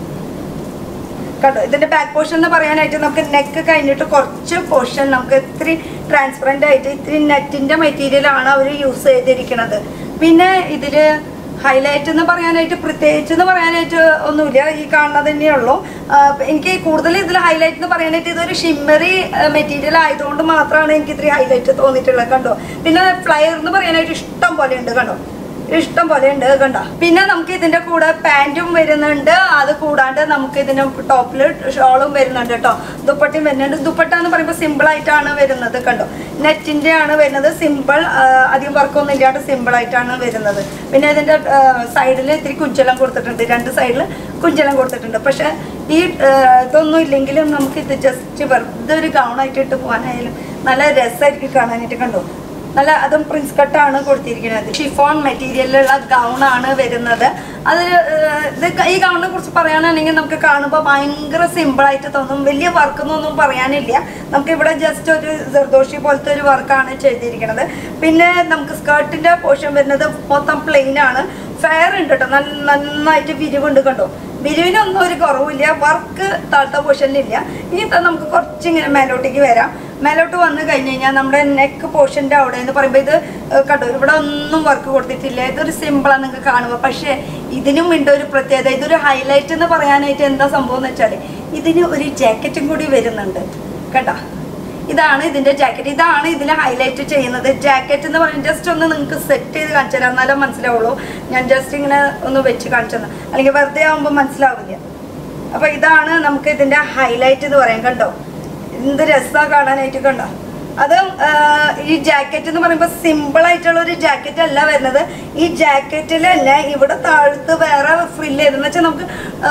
കണ്ടോ ഇതിന്റെ ബാക്ക് പോർഷൻ എന്ന് പറയാനായിട്ട് നമുക്ക് നെക്ക് കഴിഞ്ഞിട്ട് കുറച്ച് പോർഷൻ നമുക്ക് ഇത്തിരി ട്രാൻസ്പെറൻ്റ് ആയിട്ട് ഇത്തിരി നെറ്റിന്റെ മെറ്റീരിയൽ ആണ് അവർ യൂസ് ചെയ്തിരിക്കുന്നത് പിന്നെ ഇതില് ഹൈലൈറ്റ് എന്ന് പറയാനായിട്ട് പ്രത്യേകിച്ച് എന്ന് പറയാനായിട്ട് ഒന്നുമില്ല ഈ കാണുന്നത് തന്നെയുള്ളൂ ആ, എനിക്ക് കൂടുതൽ ഇതിൽ ഹൈലൈറ്റ് എന്ന് പറയാനായിട്ട് ഇതൊരു ഷിമ്മറി മെറ്റീരിയൽ ആയതുകൊണ്ട് മാത്രമാണ് എനിക്ക് ഇത്തിരി ഹൈലൈറ്റ് തോന്നിയിട്ടുള്ളത് കണ്ടോ പിന്നെ ഫ്ലയർ എന്ന് പറയാനായിട്ട് ഇഷ്ടം പോലെ ഉണ്ട് കണ്ടോ ഇഷ്ടം പോലെ ഉണ്ട് കണ്ട പിന്നെ നമുക്ക് ഇതിന്റെ കൂടെ പാന്റും വരുന്നുണ്ട് അത് കൂടാണ്ട് നമുക്ക് ഇതിന്റെ ടോപ്പിൽ ഷോളും വരുന്നുണ്ട് കേട്ടോ ദുപ്പട്ടയും വരുന്നുണ്ട് ദുപ്പട്ട എന്ന് പറയുമ്പോൾ സിമ്പിൾ ആയിട്ടാണ് വരുന്നത് കണ്ടോ നെറ്റിന്റെ ആണ് വരുന്നത് സിമ്പിൾ അധികം വർക്കൊന്നും ഇല്ലാണ്ട് സിമ്പിൾ ആയിട്ടാണ് വരുന്നത് പിന്നെ ഇതിന്റെ സൈഡിൽ ഇത്തിരി കുഞ്ചലം കൊടുത്തിട്ടുണ്ട് രണ്ട് സൈഡിൽ കുഞ്ചലം കൊടുത്തിട്ടുണ്ട് പക്ഷെ ഈ ആ, ഇതൊന്നും ഇല്ലെങ്കിലും നമുക്ക് ഇത് ജസ്റ്റ് വെറുതെ ഒരു ഗൗണായിട്ട് ഇട്ട് പോകാനായാലും നല്ല രസമായിരിക്കും കാണാനായിട്ട് കണ്ടോ നല്ല അതും പ്രിൻസ് കട്ടാണ് കൊടുത്തിരിക്കുന്നത് ഷിഫോൺ മെറ്റീരിയലിലുള്ള ഗൗൺ ആണ് വരുന്നത് അത് ഏഹ്, ഇത് ഈ ഗൗണിനെ കുറിച്ച് പറയുകയാണെങ്കിൽ നമുക്ക് കാണുമ്പോൾ ഭയങ്കര സിമ്പിൾ ആയിട്ട് തോന്നും വലിയ വർക്ക് എന്നൊന്നും പറയാനില്ല നമുക്ക് ഇവിടെ ജസ്റ്റ് ഒരു ജർദോഷി പോലത്തെ ഒരു വർക്കാണ് ചെയ്തിരിക്കുന്നത് പിന്നെ നമുക്ക് സ്കേർട്ടിന്റെ പോർഷൻ വരുന്നത് മൊത്തം പ്ലെയിൻ ആണ് ഫെയർ ഉണ്ട് കേട്ടോ നല്ല നന്നായിട്ട് വിരിവുണ്ട് കണ്ടോ വിരിവിനൊന്നും ഒരു കുറവില്ല വർക്ക് താഴത്തെ പൊസിഷനിലില്ല ഇനി ത- നമുക്ക് കുറച്ചിങ്ങനെ മേലോട്ടേക്ക് വരാം മേലോട്ട് വന്നു കഴിഞ്ഞ് കഴിഞ്ഞാൽ നമ്മുടെ നെക്ക് പോർഷൻ്റെ അവിടെ എന്ന് പറയുമ്പോൾ ഇത് ഏഹ്, കണ്ടോ ഇവിടെ ഒന്നും വർക്ക് കൊടുത്തിട്ടില്ല ഇതൊരു സിമ്പിളാണ് നിങ്ങൾക്ക് കാണുമ്പോൾ പക്ഷേ ഇതിനും ഉണ്ട് ഒരു പ്രത്യേകത ഇതൊരു ഹൈലൈറ്റ് എന്ന് പറയാനായിട്ട് എന്താ സംഭവം എന്ന് വെച്ചാൽ ഇതിന് ഒരു ജാക്കറ്റും കൂടി വരുന്നുണ്ട് കണ്ടോ ഇതാണ് ഇതിന്റെ ജാക്കറ്റ് ഇതാണ് ഇതിൽ ഹൈലൈറ്റ് ചെയ്യുന്നത് ജാക്കറ്റ് എന്ന് പറയുന്നത് ജസ്റ്റ് ഒന്ന് നിങ്ങൾക്ക് സെറ്റ് ചെയ്ത് കാണിച്ചു തരാം എന്നാലേ മനസ്സിലാവുള്ളൂ ഞാൻ ജസ്റ്റ് ഇങ്ങനെ ഒന്ന് വെച്ച് കാണിച്ചു തന്നെ അല്ലെങ്കിൽ വെറുതെ ആകുമ്പോൾ മനസ്സിലാവില്ല അപ്പൊ ഇതാണ് നമുക്ക് ഇതിന്റെ ഹൈലൈറ്റ് എന്ന് പറയാം കണ്ടോ എന്ത് രസമാണ് കാണാനായിട്ട് കണ്ടോ അത് ഈ ജാക്കറ്റ് എന്ന് പറയുമ്പോൾ സിമ്പിൾ ആയിട്ടുള്ള ഒരു ജാക്കറ്റ് അല്ല വരുന്നത് ഈ ജാക്കറ്റിൽ തന്നെ ഇവിടെ താഴത്ത് വേറെ ഫ്രില്ല് ചെയ്തെന്ന് വെച്ചാൽ നമുക്ക്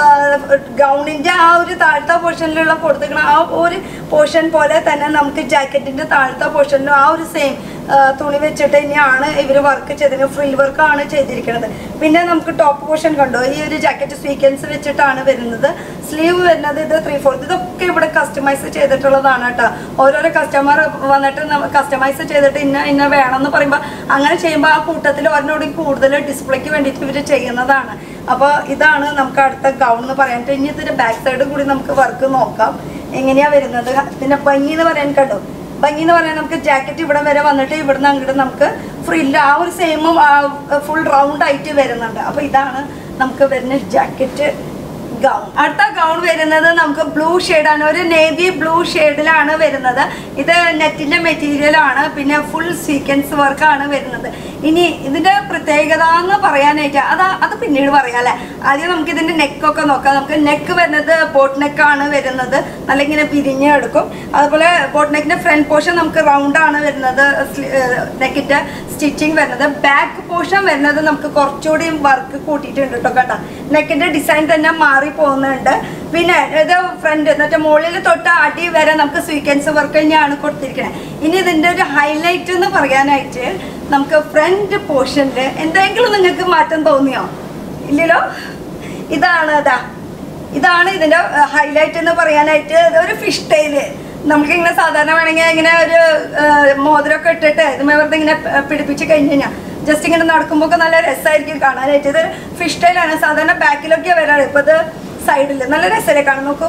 ഗൗണിന്റെ ആ ഒരു താഴത്തെ പോർഷനിലുള്ള കൊടുത്തിരിക്കുന്ന ആ ഒരു പോർഷൻ പോലെ തന്നെ നമുക്ക് ജാക്കറ്റിന്റെ താഴത്തെ പോർഷനിലും ആ ഒരു സെയിം തുണി വെച്ചിട്ട് തന്നെയാണ് ഇവർ വർക്ക് ചെയ്തിരിക്കുന്നത് ഫ്രിൽ വർക്കാണ് ചെയ്തിരിക്കുന്നത് പിന്നെ നമുക്ക് ടോപ്പ് പോർഷൻ കണ്ടോ ഈ ഒരു ജാക്കറ്റ് സ്വീക്കൻസ് വെച്ചിട്ടാണ് വരുന്നത് സ്ലീവ് വരുന്നത് ഇത് ത്രീ ഫോർത്ത് ഇതൊക്കെ ഇവിടെ കസ്റ്റമൈസ് ചെയ്തിട്ടുള്ളതാണ് കേട്ടോ ഓരോരോ കസ്റ്റമർ വന്നിട്ട് കസ്റ്റമൈസ് ചെയ്തിട്ട് ഇന്ന ഇന്ന വേണമെന്ന് പറയുമ്പോൾ അങ്ങനെ ചെയ്യുമ്പോൾ ആ കൂട്ടത്തിൽ ഒരെണ്ണോടും കൂടുതൽ ഡിസ്പ്ലേക്ക് വേണ്ടിയിട്ട് ഇവർ ചെയ്യുന്നതാണ് അപ്പോൾ ഇതാണ് നമുക്ക് അടുത്ത ഗൗൺ എന്ന് പറയാൻ ഇനി ഇതിന്റെ ബാക്ക് സൈഡ് കൂടി നമുക്ക് വർക്ക് നോക്കാം എങ്ങനെയാ വരുന്നത് ഇതിന്റെ ഭംഗി എന്ന് പറയാൻ കണ്ടോ ഭംഗി എന്ന് പറയാൻ നമുക്ക് ജാക്കറ്റ് ഇവിടെ വരെ വന്നിട്ട് ഇവിടുന്ന് അങ്ങോട്ട് നമുക്ക് ഫ്രില്ല് ആ ഒരു സെയിമും ഫുൾ റൗണ്ട് ആയിട്ട് വരുന്നുണ്ട് അപ്പൊ ഇതാണ് നമുക്ക് വരുന്ന ജാക്കറ്റ് ഗൗൺ അടുത്ത ഗൗൺ വരുന്നത് നമുക്ക് ബ്ലൂ ആണ് ഒരു നേവി ബ്ലൂ ഷെയ്ഡിലാണ് വരുന്നത് ഇത് നെറ്റിന്റെ മെറ്റീരിയൽ ആണ് പിന്നെ ഫുൾ സീക്വൻസ് വർക്കാണ് വരുന്നത് ഇനി ഇതിന്റെ പ്രത്യേകത എന്ന് പറയാനായിട്ട് അത് അത് പിന്നീട് പറയാം അല്ലെ ആദ്യം നമുക്ക് ഇതിന്റെ നെക്കൊക്കെ നോക്കാം നമുക്ക് നെക്ക് വരുന്നത് ബോട്ട് നെക്കാണ് വരുന്നത് നല്ല ഇങ്ങനെ പിരിഞ്ഞ് എടുക്കും അതുപോലെ ബോട്ട് നെക്കിന്റെ ഫ്രണ്ട് പോർഷൻ നമുക്ക് റൗണ്ട് ആണ് വരുന്നത് നെക്കിന്റെ സ്റ്റിച്ചിങ് വരുന്നത് ബാക്ക് പോർഷൻ വരുന്നത് നമുക്ക് കുറച്ചുകൂടി വർക്ക് കൂട്ടിയിട്ടുണ്ട് കേട്ടോ കേട്ടോ നെക്കിന്റെ ഡിസൈൻ തന്നെ മാറി പോകുന്നുണ്ട് പിന്നെ ഇത് ഫ്രണ്ട് എന്നിട്ട് മുകളിൽ തൊട്ട് അടി വരെ നമുക്ക് സ്വീക്വൻസ് വർക്ക് തന്നെയാണ് കൊടുത്തിരിക്കുന്നത് ഇനി ഇതിന്റെ ഒരു ഹൈലൈറ്റ് എന്ന് പറയാനായിട്ട് നമുക്ക് ഫ്രണ്ട് പോർഷനിൽ എന്തെങ്കിലും നിങ്ങൾക്ക് മാറ്റം തോന്നിയോ ഇല്ലല്ലോ ഇതാണ് അതാ ഇതാണ് ഇതിന്റെ ഹൈലൈറ്റ് എന്ന് പറയാനായിട്ട് ഒരു ഫിഷ് ടൈല് നമുക്ക് ഇങ്ങനെ സാധാരണ വേണമെങ്കിൽ ഇങ്ങനെ ഒരു ആ, മോതിരമൊക്കെ ഇട്ടിട്ട് ഇതുമേ വെറുതെ ഇങ്ങനെ പ- പിടിപ്പിച്ച് കഴിഞ്ഞ് കഴിഞ്ഞാൽ ജസ്റ്റ് ഇങ്ങനെ നടക്കുമ്പോൾ ഒക്കെ നല്ല രസമായിരിക്കും കാണാനായിട്ട് ഇത് ഫിഷ് ടൈലാണ് സാധാരണ ബാക്കിലൊക്കെ വരാറ് ഇപ്പൊ ഇത് സൈഡിൽ നല്ല രസമല്ലേ കാണാൻ നോക്കൂ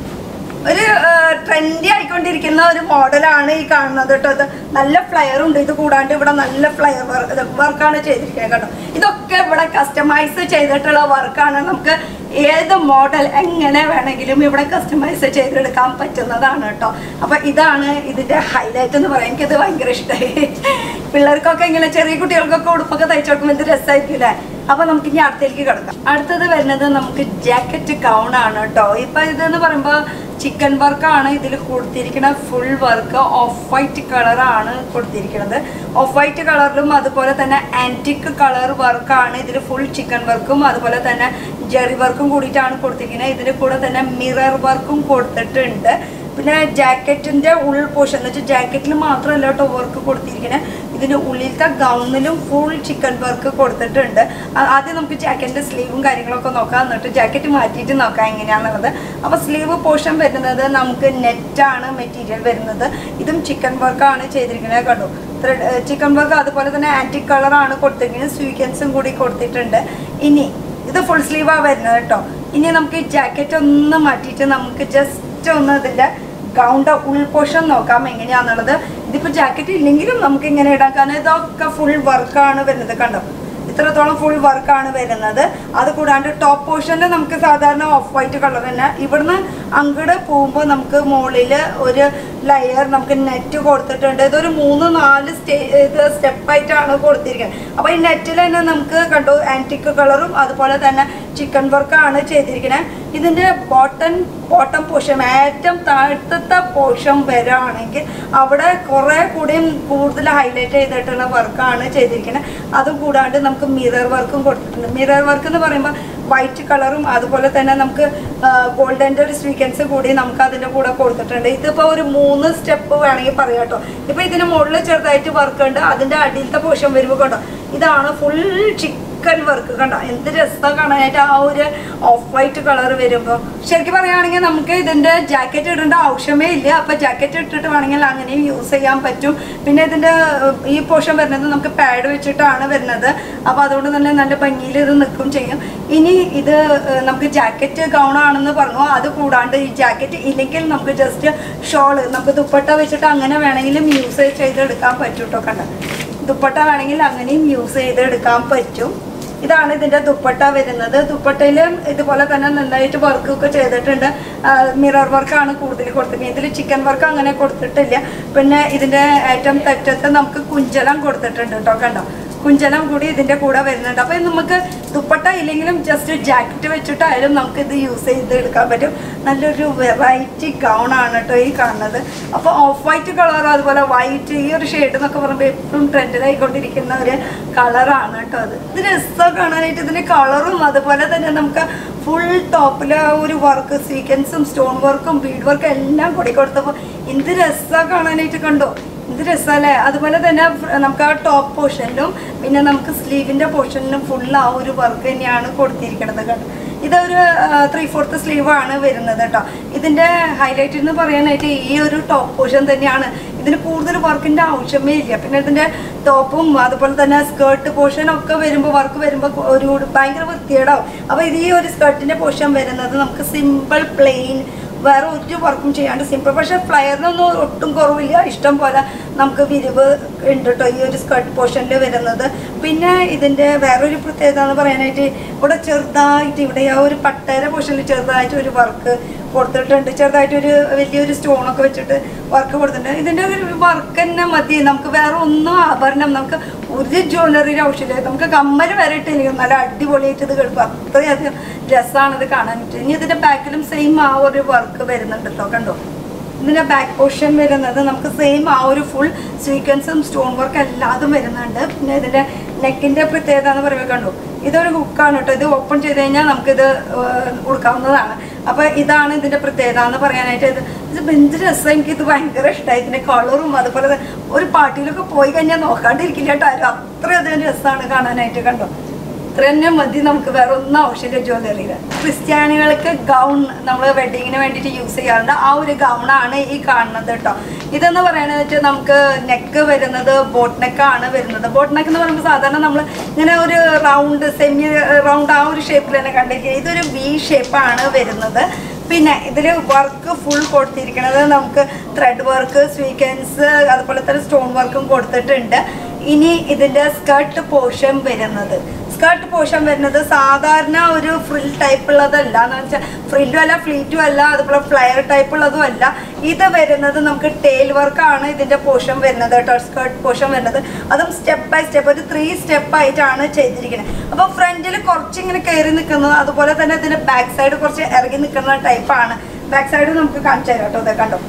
ഒരു ട്രെൻഡി ആയിക്കൊണ്ടിരിക്കുന്ന ഒരു മോഡലാണ് ഈ കാണുന്നത് കേട്ടോ ഇത് നല്ല ഫ്ലയർ ഉണ്ട് ഇത് കൂടാണ്ട് ഇവിടെ നല്ല ഫ്ലയർ വർക്കാണ് ചെയ്തിരിക്കുന്നത് കേട്ടോ ഇതൊക്കെ ഇവിടെ കസ്റ്റമൈസ് ചെയ്തിട്ടുള്ള വർക്കാണ് നമുക്ക് ഏത് മോഡൽ എങ്ങനെ വേണമെങ്കിലും ഇവിടെ കസ്റ്റമൈസ് ചെയ്തെടുക്കാൻ പറ്റുന്നതാണ് കേട്ടോ അപ്പൊ ഇതാണ് ഇതിന്റെ ഹൈലൈറ്റ് എന്ന് പറയാൻ എനിക്കത് ഭയങ്കര ഇഷ്ടമായി പിള്ളേർക്കൊക്കെ ഇങ്ങനെ ചെറിയ കുട്ടികൾക്കൊക്കെ ഉടുപ്പൊക്കെ തയ്ച്ചു കൊടുക്കുമ്പോൾ ഇത് രസമായിരിക്കും അല്ലേ അപ്പൊ നമുക്ക് ഇനി അടുത്തേക്ക് കിടക്കാം അടുത്തത് വരുന്നത് നമുക്ക് ജാക്കറ്റ് ഗൗൺ ആണ് കേട്ടോ ഇപ്പൊ ഇതെന്ന് പറയുമ്പോ ചിക്കൻ വർക്കാണ് ഇതിൽ കൊടുത്തിരിക്കുന്ന ഫുൾ വർക്ക് ഓഫ് വൈറ്റ് കളറാണ് കൊടുത്തിരിക്കുന്നത് ഓഫ് വൈറ്റ് കളറിലും അതുപോലെ തന്നെ ആന്റിക് കളർ വർക്കാണ് ഇതിൽ ഫുൾ ചിക്കൻ വർക്കും അതുപോലെ തന്നെ ജെറി വർക്കും കൂടിയിട്ടാണ് കൊടുത്തിരിക്കുന്നത് ഇതിന് കൂടെ തന്നെ മിറർ വർക്കും കൊടുത്തിട്ടുണ്ട് പിന്നെ ജാക്കറ്റിന്റെ ഉൾ പോർഷൻ എന്ന് വെച്ചാൽ ജാക്കറ്റിൽ മാത്രമല്ല കേട്ടോ വർക്ക് കൊടുത്തിരിക്കുന്നത് ഇതിന്റെ ഉള്ളിലത്തെ ഗൗണിലും ഫുൾ ചിക്കൻ വർക്ക് കൊടുത്തിട്ടുണ്ട് ആ- ആദ്യം നമുക്ക് ജാക്കറ്റിന്റെ സ്ലീവും കാര്യങ്ങളൊക്കെ നോക്കാം എന്നിട്ട് ജാക്കറ്റ് മാറ്റിയിട്ട് നോക്കാം എങ്ങനെയാണെന്നുള്ളത് അപ്പോൾ സ്ലീവ് പോർഷൻ വരുന്നത് നമുക്ക് നെറ്റാണ് മെറ്റീരിയൽ വരുന്നത് ഇതും ചിക്കൻ വർക്കാണ് ചെയ്തിരിക്കുന്നത് കണ്ടു ചിക്കൻ വർക്ക് അതുപോലെ തന്നെ ആന്റിക് കളറാണ് കൊടുത്തിരിക്കുന്നത് സ്വീക്കൻസും കൂടി കൊടുത്തിട്ടുണ്ട് ഇനി ഇത് ഫുൾ സ്ലീവാണ് വരുന്നത് കേട്ടോ ഇനി നമുക്ക് ഈ ജാക്കറ്റ് ഒന്ന് മാറ്റിയിട്ട് നമുക്ക് ജസ്റ്റ് ഒന്ന് ഇതിന്റെ ഗൗണ്ട ഉൾ പോർഷൻ നോക്കാം എങ്ങനെയാന്നുള്ളത് ഇതിപ്പോ ജാക്കറ്റ് ഇല്ലെങ്കിലും നമുക്ക് ഇങ്ങനെ ഇടാം കാരണം ഇതൊക്കെ ഫുൾ വർക്കാണ് വരുന്നത് കണ്ടോ ഇത്രത്തോളം ഫുൾ വർക്കാണ് വരുന്നത് അത് കൂടാണ്ട് ടോപ്പ് പോർഷനിൽ നമുക്ക് സാധാരണ ഓഫ് വൈറ്റ് കളർ തന്നെ ഇവിടുന്ന് അങ്ങോട്ട് പോകുമ്പോൾ നമുക്ക് മുകളിൽ ഒരു ലെയർ നമുക്ക് നെറ്റ് കൊടുത്തിട്ടുണ്ട് ഇതൊരു മൂന്ന് നാല് സ്റ്റേ ഇത് സ്റ്റെപ്പായിട്ടാണ് കൊടുത്തിരിക്കുന്നത് അപ്പോൾ ഈ നെറ്റിൽ തന്നെ നമുക്ക് കണ്ടു ആൻറ്റിക് കളറും അതുപോലെ തന്നെ ചിക്കൻ വർക്കാണ് ചെയ്തിരിക്കുന്നത് ഇതിൻ്റെ ബോട്ടം ബോട്ടം പോർഷൻ ഏറ്റവും താഴത്തെ പോർഷൻ വരാണെങ്കിൽ അവിടെ കുറേ കൂടിയും കൂടുതൽ ഹൈലൈറ്റ് ചെയ്തിട്ടുള്ള വർക്കാണ് ചെയ്തിരിക്കുന്നത് അതും കൂടാണ്ട് നമുക്ക് മിറർ വർക്കും കൊടുത്തിട്ടുണ്ട് മിറർ വർക്ക് എന്ന് പറയുമ്പോൾ വൈറ്റ് കളറും അതുപോലെ തന്നെ നമുക്ക് ഗോൾഡൻ്റെ ഒരു സ്വീക്കൻസ് കൂടി നമുക്ക് അതിൻ്റെ കൂടെ കൊടുത്തിട്ടുണ്ട് ഇതിപ്പോൾ ഒരു മൂന്ന് സ്റ്റെപ്പ് വേണമെങ്കിൽ പറയാം കേട്ടോ ഇപ്പോൾ ഇതിന് മുകളിൽ ചെറുതായിട്ട് വർക്ക് ഉണ്ട് അതിൻ്റെ അടിയിലത്തെ പോർഷൻ വരുമ്പോൾ കേട്ടോ ഇതാണ് ഫുൾ ചിക്കൻ ചിക്കൻ വർക്ക് കണ്ടോ എന്ത് രസം കാണാനായിട്ട് ആ ഒരു ഓഫ് വൈറ്റ് കളർ വരുമ്പോൾ ശരിക്കും പറയുകയാണെങ്കിൽ നമുക്ക് ഇതിന്റെ ജാക്കറ്റ് ഇടേണ്ട ആവശ്യമേ ഇല്ല അപ്പൊ ജാക്കറ്റ് ഇട്ടിട്ട് വേണമെങ്കിൽ അങ്ങനെയും യൂസ് ചെയ്യാൻ പറ്റും പിന്നെ ഇതിന്റെ ഏഹ്, ഈ പോർഷൻ വരുന്നത് നമുക്ക് പാഡ് വെച്ചിട്ടാണ് വരുന്നത് അപ്പൊ അതുകൊണ്ട് തന്നെ നല്ല ഭംഗിയിൽ ഇത് നിൽക്കും ചെയ്യും ഇനി ഇത് ഏഹ്, നമുക്ക് ജാക്കറ്റ് ഗൗൺ ആണെന്ന് പറഞ്ഞു അത് കൂടാണ്ട് ഈ ജാക്കറ്റ് ഇല്ലെങ്കിൽ നമുക്ക് ജസ്റ്റ് ഷോള് നമുക്ക് ദുപ്പട്ട വെച്ചിട്ട് അങ്ങനെ വേണമെങ്കിലും യൂസ് ചെയ്തെടുക്കാൻ പറ്റും കേട്ടോ കണ്ട ദുപ്പട്ട വേണമെങ്കിൽ അങ്ങനെയും യൂസ് ചെയ്തെടുക്കാൻ പറ്റും ഇതാണ് ഇതിന്റെ ദുപ്പട്ട വരുന്നത് ദുപ്പട്ടയിലും ഇതുപോലെ തന്നെ നന്നായിട്ട് വർക്ക് ഒക്കെ ചെയ്തിട്ടുണ്ട് മിറർ വർക്കാണ് കൂടുതൽ കൊടുത്തിരിക്കുന്നത് ഇതിൽ ചിക്കൻ വർക്ക് അങ്ങനെ കൊടുത്തിട്ടില്ല പിന്നെ ഇതിന്റെ ഏറ്റവും തെറ്റത്ത് നമുക്ക് കുഞ്ചലം കൊടുത്തിട്ടുണ്ട് കേട്ടോ കണ്ടോ കുഞ്ചലം കൂടി ഇതിന്റെ കൂടെ വരുന്നുണ്ട് അപ്പൊ ഇത് നമുക്ക് ദുപ്പട്ട ഇല്ലെങ്കിലും ജസ്റ്റ് ജാക്കറ്റ് വെച്ചിട്ടായാലും നമുക്ക് ഇത് യൂസ് ചെയ്ത് എടുക്കാൻ പറ്റും നല്ലൊരു വെറൈറ്റി ഗൗൺ ആണ് കേട്ടോ ഈ കാണുന്നത് അപ്പോൾ ഓഫ് വൈറ്റ് കളർ അതുപോലെ വൈറ്റ് ഈ ഒരു ഷെയ്ഡ് എന്നൊക്കെ പറയുമ്പോൾ എപ്പോഴും ട്രെൻഡിലായിക്കൊണ്ടിരിക്കുന്ന ഒരു കളറാണ് കേട്ടോ അത് ഇത് രസം കാണാനായിട്ട് ഇതിന്റെ കളറും അതുപോലെ തന്നെ നമുക്ക് ഫുൾ ടോപ്പിൽ ഒരു വർക്ക് സീക്വൻസും സ്റ്റോൺ വർക്കും ബീഡ് വർക്കും എല്ലാം കൂടി കൊടുത്തപ്പോൾ എന്ത് രസമാണ് കാണാനായിട്ട് കണ്ടോ ഇത് രസമല്ലേ അതുപോലെ തന്നെ ഫ്- നമുക്ക് ആ ടോപ്പ് പോർഷനിലും പിന്നെ നമുക്ക് സ്ലീവിന്റെ പോർഷനിലും ഫുൾ ആ ഒരു വർക്ക് തന്നെയാണ് കൊടുത്തിരിക്കുന്നത് കേട്ടോ ഇതൊരു ത്രീ ഫോർത്ത് സ്ലീവ് ആണ് വരുന്നത് കേട്ടോ ഇതിന്റെ ഹൈലൈറ്റ് എന്ന് പറയാനായിട്ട് ഈ ഒരു ടോപ്പ് പോർഷൻ തന്നെയാണ് ഇതിന് കൂടുതൽ വർക്കിന്റെ ആവശ്യമേ ഇല്ല പിന്നെ ഇതിന്റെ ടോപ്പും അതുപോലെ തന്നെ സ്കേർട്ട് പോർഷൻ ഒക്കെ വരുമ്പോൾ വർക്ക് വരുമ്പോൾ ഒരു ഭയങ്കര വൃത്തികേടാവും അപ്പൊ ഇത് ഈ ഒരു സ്കേർട്ടിന്റെ പോർഷൻ വരുന്നത് നമുക്ക് സിമ്പിൾ പ്ലെയിൻ വേറെ ഒരു വർക്കും ചെയ്യാണ്ട് സിമ്പിൾ പക്ഷെ ഫ്ലയറിനൊന്നും ഒട്ടും കുറവില്ല ഇഷ്ടം പോലെ നമുക്ക് വിരിവ് ഉണ്ട് കേട്ടോ ഈ ഒരു സ്കർട്ട് പോർഷനിൽ വരുന്നത് പിന്നെ ഇതിൻ്റെ വേറൊരു പ്രത്യേകത എന്ന് പറയാനായിട്ട് ഇവിടെ ചെറുതായിട്ട് ഇവിടെ ആ ഒരു പട്ടേര പോർഷനിൽ ചെറുതായിട്ട് ഒരു വർക്ക് കൊടുത്തിട്ടുണ്ട് ചെറുതായിട്ട് ഒരു വലിയൊരു സ്റ്റോണൊക്കെ വെച്ചിട്ട് വർക്ക് കൊടുത്തിട്ടുണ്ട് ഇതിൻ്റെ ഒരു വർക്ക് തന്നെ മതി നമുക്ക് വേറെ ഒന്നും ആഭരണം നമുക്ക് ഒരു ജ്വല്ലറിയുടെ ആവശ്യമില്ല നമുക്ക് കമ്മൽ വരെ ഇട്ടിരിക്കും നല്ല അടിപൊളിയായിട്ട് ഇത് കേൾക്കും അത്രയധികം രസമാണ് ഇത് കാണാനായിട്ട് ഇനി ഇതിൻ്റെ ബാക്കിലും സെയിം ആ ഒരു വർക്ക് വരുന്നുണ്ട് കേട്ടോ കണ്ടോ ഇതിന്റെ ബാക്ക് പോർഷൻ വരുന്നത് നമുക്ക് സെയിം ആ ഒരു ഫുൾ സീക്വൻസും സ്റ്റോൺ വർക്ക് എല്ലാതും വരുന്നുണ്ട് പിന്നെ ഇതിന്റെ നെക്കിന്റെ പ്രത്യേകത എന്ന് പറയുമ്പോൾ കണ്ടു ഇതൊരു ഹുക്കാണ് കേട്ടോ ഇത് ഓപ്പൺ ചെയ്ത് കഴിഞ്ഞാൽ നമുക്കിത് ഏഹ്, കൊടുക്കാവുന്നതാണ് അപ്പൊ ഇതാണ് ഇതിന്റെ പ്രത്യേകത എന്ന് പറയാനായിട്ട് ഇത് ഇത് എന്ത് രസം എനിക്ക് ഇത് ഭയങ്കര ഇഷ്ടമായി ഇതിന്റെ കളറും അതുപോലെ തന്നെ ഒരു പാർട്ടിയിലൊക്കെ പോയി കഴിഞ്ഞാൽ നോക്കാണ്ടിരിക്കില്ല കേട്ടോ ആരും അത്രയധികം രസമാണ് കാണാനായിട്ട് കണ്ടോ ഇത്ര തന്നെ മതി നമുക്ക് വേറെ ഒന്നും ആവശ്യമില്ല ജ്വല്ലറിയിൽ ക്രിസ്ത്യാനികൾക്ക് ഗൗൺ നമ്മൾ വെഡിങ്ങിന് വേണ്ടിയിട്ട് യൂസ് ചെയ്യാറുണ്ട് ആ ഒരു ഗൗണാണ് ഈ കാണുന്നത് കേട്ടോ ഇതെന്ന് പറയുന്നത് വെച്ചാൽ നമുക്ക് നെക്ക് വരുന്നത് ബോട്ട് നെക്കാണ് വരുന്നത് ബോട്ട് നെക്ക് എന്ന് പറയുമ്പോൾ സാധാരണ നമ്മൾ ഇങ്ങനെ ഒരു റൗണ്ട് സെമി റൗണ്ട് ആ ഒരു ഷേപ്പിൽ തന്നെ കണ്ടിരിക്കുന്നത് ഇതൊരു വി ഷേപ്പാണ് വരുന്നത് പിന്നെ ഇതിൽ വർക്ക് ഫുൾ കൊടുത്തിരിക്കുന്നത് നമുക്ക് ത്രെഡ് വർക്ക് സ്വീക്കൻസ് അതുപോലെ തന്നെ സ്റ്റോൺ വർക്കും കൊടുത്തിട്ടുണ്ട് ഇനി ഇതിന്റെ സ്കർട്ട് പോർഷൻ വരുന്നത് സ്കർട്ട് പോർഷൻ വരുന്നത് സാധാരണ ഒരു ഫ്രിൽ ടൈപ്പ് ഉള്ളതല്ല എന്ന് വെച്ചാൽ ഫ്രില്ലും അല്ല ഫ്ലീറ്റും അല്ല അതുപോലെ ഫ്ലയർ ടൈപ്പ് ഉള്ളതും അല്ല ഇത് വരുന്നത് നമുക്ക് ടെയിൽ വർക്കാണ് ഇതിന്റെ പോർഷൻ വരുന്നത് കേട്ടോ സ്കർട്ട് പോർഷൻ വരുന്നത് അതും സ്റ്റെപ്പ് ബൈ സ്റ്റെപ്പ് ഒരു ത്രീ സ്റ്റെപ്പ് ആയിട്ടാണ് ചെയ്തിരിക്കുന്നത് അപ്പോൾ ഫ്രണ്ടിൽ കുറച്ചിങ്ങനെ കയറി നിൽക്കുന്നത് അതുപോലെ തന്നെ ഇതിന്റെ ബാക്ക് സൈഡ് കുറച്ച് ഇറങ്ങി നിൽക്കുന്ന ടൈപ്പാണ് ബാക്ക് സൈഡ് നമുക്ക് കാണിച്ചു തരാം കേട്ടോ ഇതൊക്കെ കണ്ടോ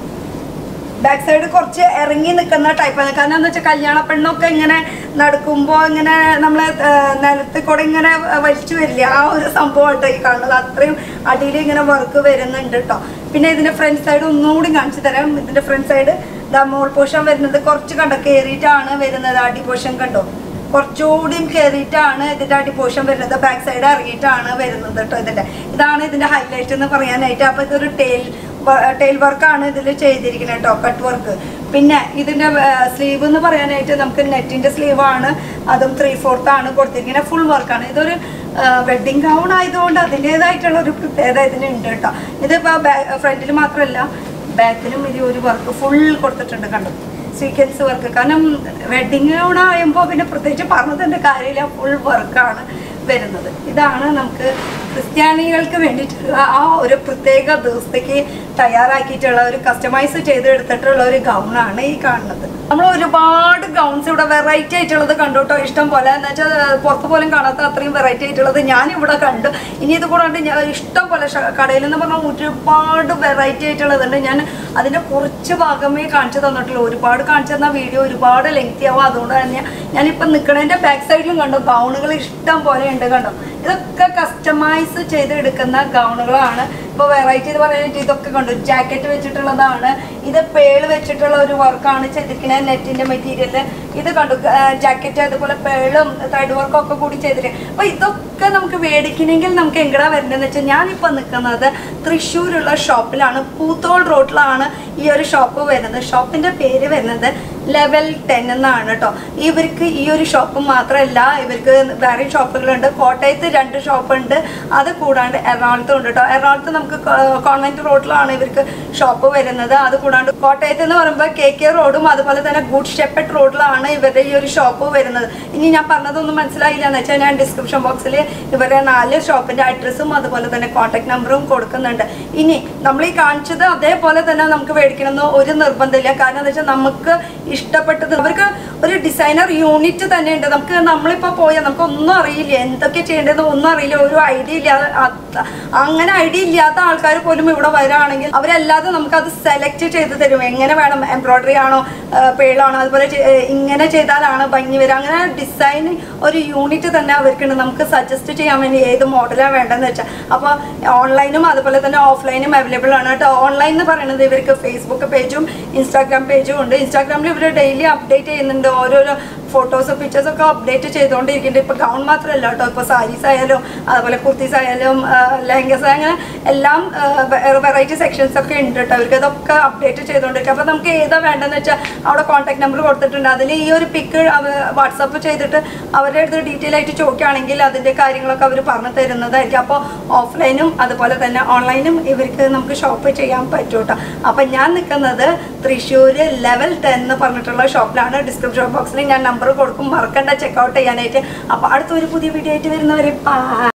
ബാക്ക് സൈഡ് കുറച്ച് ഇറങ്ങി നിൽക്കുന്ന ടൈപ്പാണ് കാരണം എന്താ വെച്ചാൽ കല്യാണ പെണ്ണൊക്കെ ഇങ്ങനെ നടക്കുമ്പോൾ ഇങ്ങനെ നമ്മളെ ആ, നിലത്ത് കൂടെ ഇങ്ങനെ വലിച്ചു വരില്ല ആ ഒരു സംഭവമായിട്ടോ ഈ കാണുന്നത് അത്രയും അടിയിൽ ഇങ്ങനെ വർക്ക് വരുന്നുണ്ട് കേട്ടോ പിന്നെ ഇതിന്റെ ഫ്രണ്ട് സൈഡ് ഒന്നുകൂടി കാണിച്ചു തരാം ഇതിന്റെ ഫ്രണ്ട് സൈഡ് ദാ മോൾ പോർഷൻ വരുന്നത് കുറച്ച് കണ്ടോ കയറിയിട്ടാണ് വരുന്നത് അടി പോർഷൻ കണ്ടോ കുറച്ചുകൂടിയും കയറിയിട്ടാണ് ഇതിന്റെ അടി പോർഷൻ വരുന്നത് ബാക്ക് സൈഡ് ഇറങ്ങിയിട്ടാണ് വരുന്നത് കേട്ടോ ഇതിന്റെ ഇതാണ് ഇതിന്റെ ഹൈലൈറ്റ് എന്ന് പറയാനായിട്ട് അപ്പൊ ഇതൊരു ടെയിൽ ടെയിൽ വർക്കാണ് ഇതിൽ ചെയ്തിരിക്കുന്നത് കേട്ടോ കട്ട് വർക്ക് പിന്നെ ഇതിന്റെ സ്ലീവ് എന്ന് പറയാനായിട്ട് നമുക്ക് നെറ്റിന്റെ സ്ലീവ് ആണ് അതും ത്രീ ഫോർത്ത് ആണ് കൊടുത്തിരിക്കുന്നത് ഫുൾ വർക്കാണ് ഇതൊരു വെഡിങ് ഗൗൺ ആയതുകൊണ്ട് അതിൻ്റെതായിട്ടുള്ള ഒരു പ്രത്യേകത ഇതിനുണ്ട് കേട്ടോ ഇതിപ്പോ ഫ്രണ്ടിൽ മാത്രമല്ല ബാക്കിലും ഇത് ഒരു വർക്ക് ഫുൾ കൊടുത്തിട്ടുണ്ട് കണ്ടു സീക്വൻസ് വർക്ക് കാരണം വെഡിങ് ഗൗൺ ആകുമ്പോൾ പിന്നെ പ്രത്യേകിച്ച് പറഞ്ഞതിൻ്റെ കാര്യമില്ല ഫുൾ വർക്കാണ് വരുന്നത് ഇതാണ് നമുക്ക് ക്രിസ്ത്യാനികൾക്ക് വേണ്ടിയിട്ടുള്ള ആ ഒരു പ്രത്യേക ദിവസത്തേക്ക് തയ്യാറാക്കിയിട്ടുള്ള ഒരു കസ്റ്റമൈസ് ചെയ്തെടുത്തിട്ടുള്ള ഒരു ഗൗണാണ് ഈ കാണുന്നത് നമ്മൾ ഒരുപാട് ഗൗൺസ് ഇവിടെ വെറൈറ്റി ആയിട്ടുള്ളത് കണ്ടു കേട്ടോ ഇഷ്ടം പോലെ എന്ന് വെച്ചാൽ പുറത്ത് പോലും കാണാത്ത അത്രയും വെറൈറ്റി ആയിട്ടുള്ളത് ഞാൻ ഇവിടെ കണ്ടു ഇനി ഇത് കൂടാണ്ട് ഞാൻ ഇഷ്ടം പോലെ ഷ- കടയിൽ എന്ന് പറഞ്ഞാൽ ഒരുപാട് വെറൈറ്റി ആയിട്ടുള്ളതുണ്ട് ഞാൻ അതിൻ്റെ കുറച്ച് ഭാഗമേ കാണിച്ചു തന്നിട്ടുള്ളൂ ഒരുപാട് കാണിച്ചു തന്ന വീഡിയോ ഒരുപാട് ലെങ്തി ആവും അതുകൊണ്ട് തന്നെ ഞാനിപ്പം നിൽക്കണതിൻ്റെ ബാക്ക് സൈഡിലും കണ്ടു ഗൗണുകൾ ഇഷ്ടം പോലെ ഉണ്ട് കണ്ടോ ഇതൊക്കെ കസ്റ്റമൈസ് ചെയ്തെടുക്കുന്ന ഗൗണുകളാണ് ഇപ്പോൾ വെറൈറ്റി എന്ന് പറയാനായിട്ട് ഇതൊക്കെ കണ്ടു ജാക്കറ്റ് വെച്ചിട്ടുള്ളതാണ് ഇത് പേള് വെച്ചിട്ടുള്ള ഒരു വർക്കാണ് ചെയ്തിരിക്കുന്നത് നെറ്റിന്റെ മെറ്റീരിയൽ ഇത് കണ്ടു ജാക്കറ്റ് അതുപോലെ പേളും ത്രെഡ് വർക്കും ഒക്കെ കൂടി ചെയ്തിരിക്കുന്നത് അപ്പോൾ ഇതൊക്കെ നമുക്ക് മേടിക്കണമെങ്കിൽ നമുക്ക് എങ്ങടാ വരുന്നതെന്ന് വെച്ചാൽ ഞാനിപ്പോൾ നിൽക്കുന്നത് തൃശ്ശൂരുള്ള ഷോപ്പിലാണ് പൂത്തോൾ റോഡിലാണ് ഈ ഒരു ഷോപ്പ് വരുന്നത് ഷോപ്പിന്റെ പേര് വരുന്നത് ലെവൽ ടെൻ എന്നാണ് കേട്ടോ ഇവർക്ക് ഈ ഒരു ഷോപ്പ് മാത്രമല്ല ഇവർക്ക് വേറെ ഷോപ്പുകളുണ്ട് കോട്ടയത്ത് രണ്ട് ഷോപ്പുണ്ട് അത് കൂടാണ്ട് എറണാകുളത്തും ഉണ്ട് കേട്ടോ എറണാകുളത്ത് നമുക്ക് കോൺവെന്റ് റോഡിലാണ് ഇവർക്ക് ഷോപ്പ് വരുന്നത് അത് കൂടാണ്ട് കോട്ടയത്ത് എന്ന് പറയുമ്പോൾ കെ കെ റോഡും അതുപോലെ തന്നെ ഗുഡ് ഷെപ്പറ്റ് റോഡിലാണ് ഇവരുടെ ഈ ഒരു ഷോപ്പ് വരുന്നത് ഇനി ഞാൻ പറഞ്ഞതൊന്നും മനസ്സിലായില്ല എന്ന് വെച്ചാൽ ഞാൻ ഡിസ്ക്രിപ്ഷൻ ബോക്സിൽ ഇവരുടെ നാല് ഷോപ്പിന്റെ അഡ്രസ്സും അതുപോലെ തന്നെ കോൺടാക്ട് നമ്പറും കൊടുക്കുന്നുണ്ട് ഇനി നമ്മൾ ഈ കാണിച്ചത് അതേപോലെ തന്നെ നമുക്ക് മേടിക്കണമെന്ന് ഒരു നിർബന്ധമില്ല കാരണം എന്താ വെച്ചാൽ നമുക്ക് ഇഷ്ടപ്പെട്ടത് അവർക്ക് ഒരു ഡിസൈനർ യൂണിറ്റ് തന്നെ ഉണ്ട് നമുക്ക് നമ്മളിപ്പോൾ പോയാൽ നമുക്ക് ഒന്നും അറിയില്ല എന്തൊക്കെ ചെയ്യേണ്ടതെന്ന് ഒന്നും അറിയില്ല ഒരു ഐഡിയ ഇല്ലാതെ അത് അങ്ങനെ ഐഡിയ ഇല്ലാത്ത ആൾക്കാർ പോലും ഇവിടെ വരാണെങ്കിൽ അവരല്ലാതെ നമുക്ക് അത് സെലക്ട് ചെയ്ത് തരും എങ്ങനെ വേണം എംബ്രോയിഡറി ആണോ പേളാണോ അതുപോലെ ചെ- ഏർ ഇങ്ങനെ ചെയ്താലാണ് ഭംഗി വരിക അങ്ങനെ ഡിസൈൻ ഒരു യൂണിറ്റ് തന്നെ അവർക്കുണ്ട് നമുക്ക് സജസ്റ്റ് ചെയ്യാൻ വേണ്ടി ഏത് മോഡലാണ് വേണ്ടതെന്ന് വെച്ചാൽ അപ്പോൾ ഓൺലൈനും അതുപോലെ തന്നെ ഓഫ്ലൈനും അവൈലബിൾ ആണ് കേട്ടോ ഓൺലൈൻ എന്ന് പറയുന്നത് ഇവർക്ക് ഫേസ്ബുക്ക് പേജും ഇൻസ്റ്റാഗ്രാം പേജും ഉണ്ട് ഇൻസ്റ്റാഗ്രാമിൽ ഇവർ ഡെയിലി അപ്ഡേറ്റ് ചെയ്യുന്നുണ്ട് ഓരോരോ ഫോട്ടോസ് പിക്ചേഴ്സ് ഒക്കെ അപ്ഡേറ്റ് ചെയ്തുകൊണ്ടിരിക്കുന്നുണ്ട് ഇപ്പോൾ ഗൗൺ മാത്രമല്ല കേട്ടോ ഇപ്പോൾ സാരീസ് ആയാലും അതുപോലെ കുർത്തീസ് ആയാലും ലെഹങ്കസ് അങ്ങനെ എല്ലാം വെറൈറ്റി സെക്ഷൻസ് ഒക്കെ ഉണ്ട് കേട്ടോ അവർക്ക് അതൊക്കെ അപ്ഡേറ്റ് ചെയ്തുകൊണ്ടിരിക്കും അപ്പോൾ നമുക്ക് ഏതാ വേണ്ടതെന്ന് വെച്ചാൽ അവിടെ കോൺടാക്ട് നമ്പർ കൊടുത്തിട്ടുണ്ട് അതിൽ ഈ ഒരു പിക്ക് വാട്സപ്പ് ചെയ്തിട്ട് അവരുടെ അടുത്ത് ഡീറ്റെയിൽ ആയിട്ട് ചോദിക്കുകയാണെങ്കിൽ അതിൻ്റെ കാര്യങ്ങളൊക്കെ അവർ പറഞ്ഞു തരുന്നതായിരിക്കും അപ്പോൾ ഓഫ്ലൈനും അതുപോലെ തന്നെ ഓൺലൈനും ഇവർക്ക് നമുക്ക് ഷോപ്പ് ചെയ്യാൻ പറ്റും കേട്ടോ അപ്പം ഞാൻ നിൽക്കുന്നത് തൃശ്ശൂർ ലെവൽ ടെൻ എന്ന് പറഞ്ഞിട്ടുള്ള ഷോപ്പിലാണ് ഡിസ്ക്രിപ്ഷൻ ബോക്സിൽ ഞാൻ നമ്പർ കൊടുക്കും മറക്കണ്ട ചെക്കൗട്ട് ചെയ്യാനായിട്ട് അപ്പോൾ അടുത്തൊരു പുതിയ വീഡിയോ ആയിട്ട് വരുന്നവരെ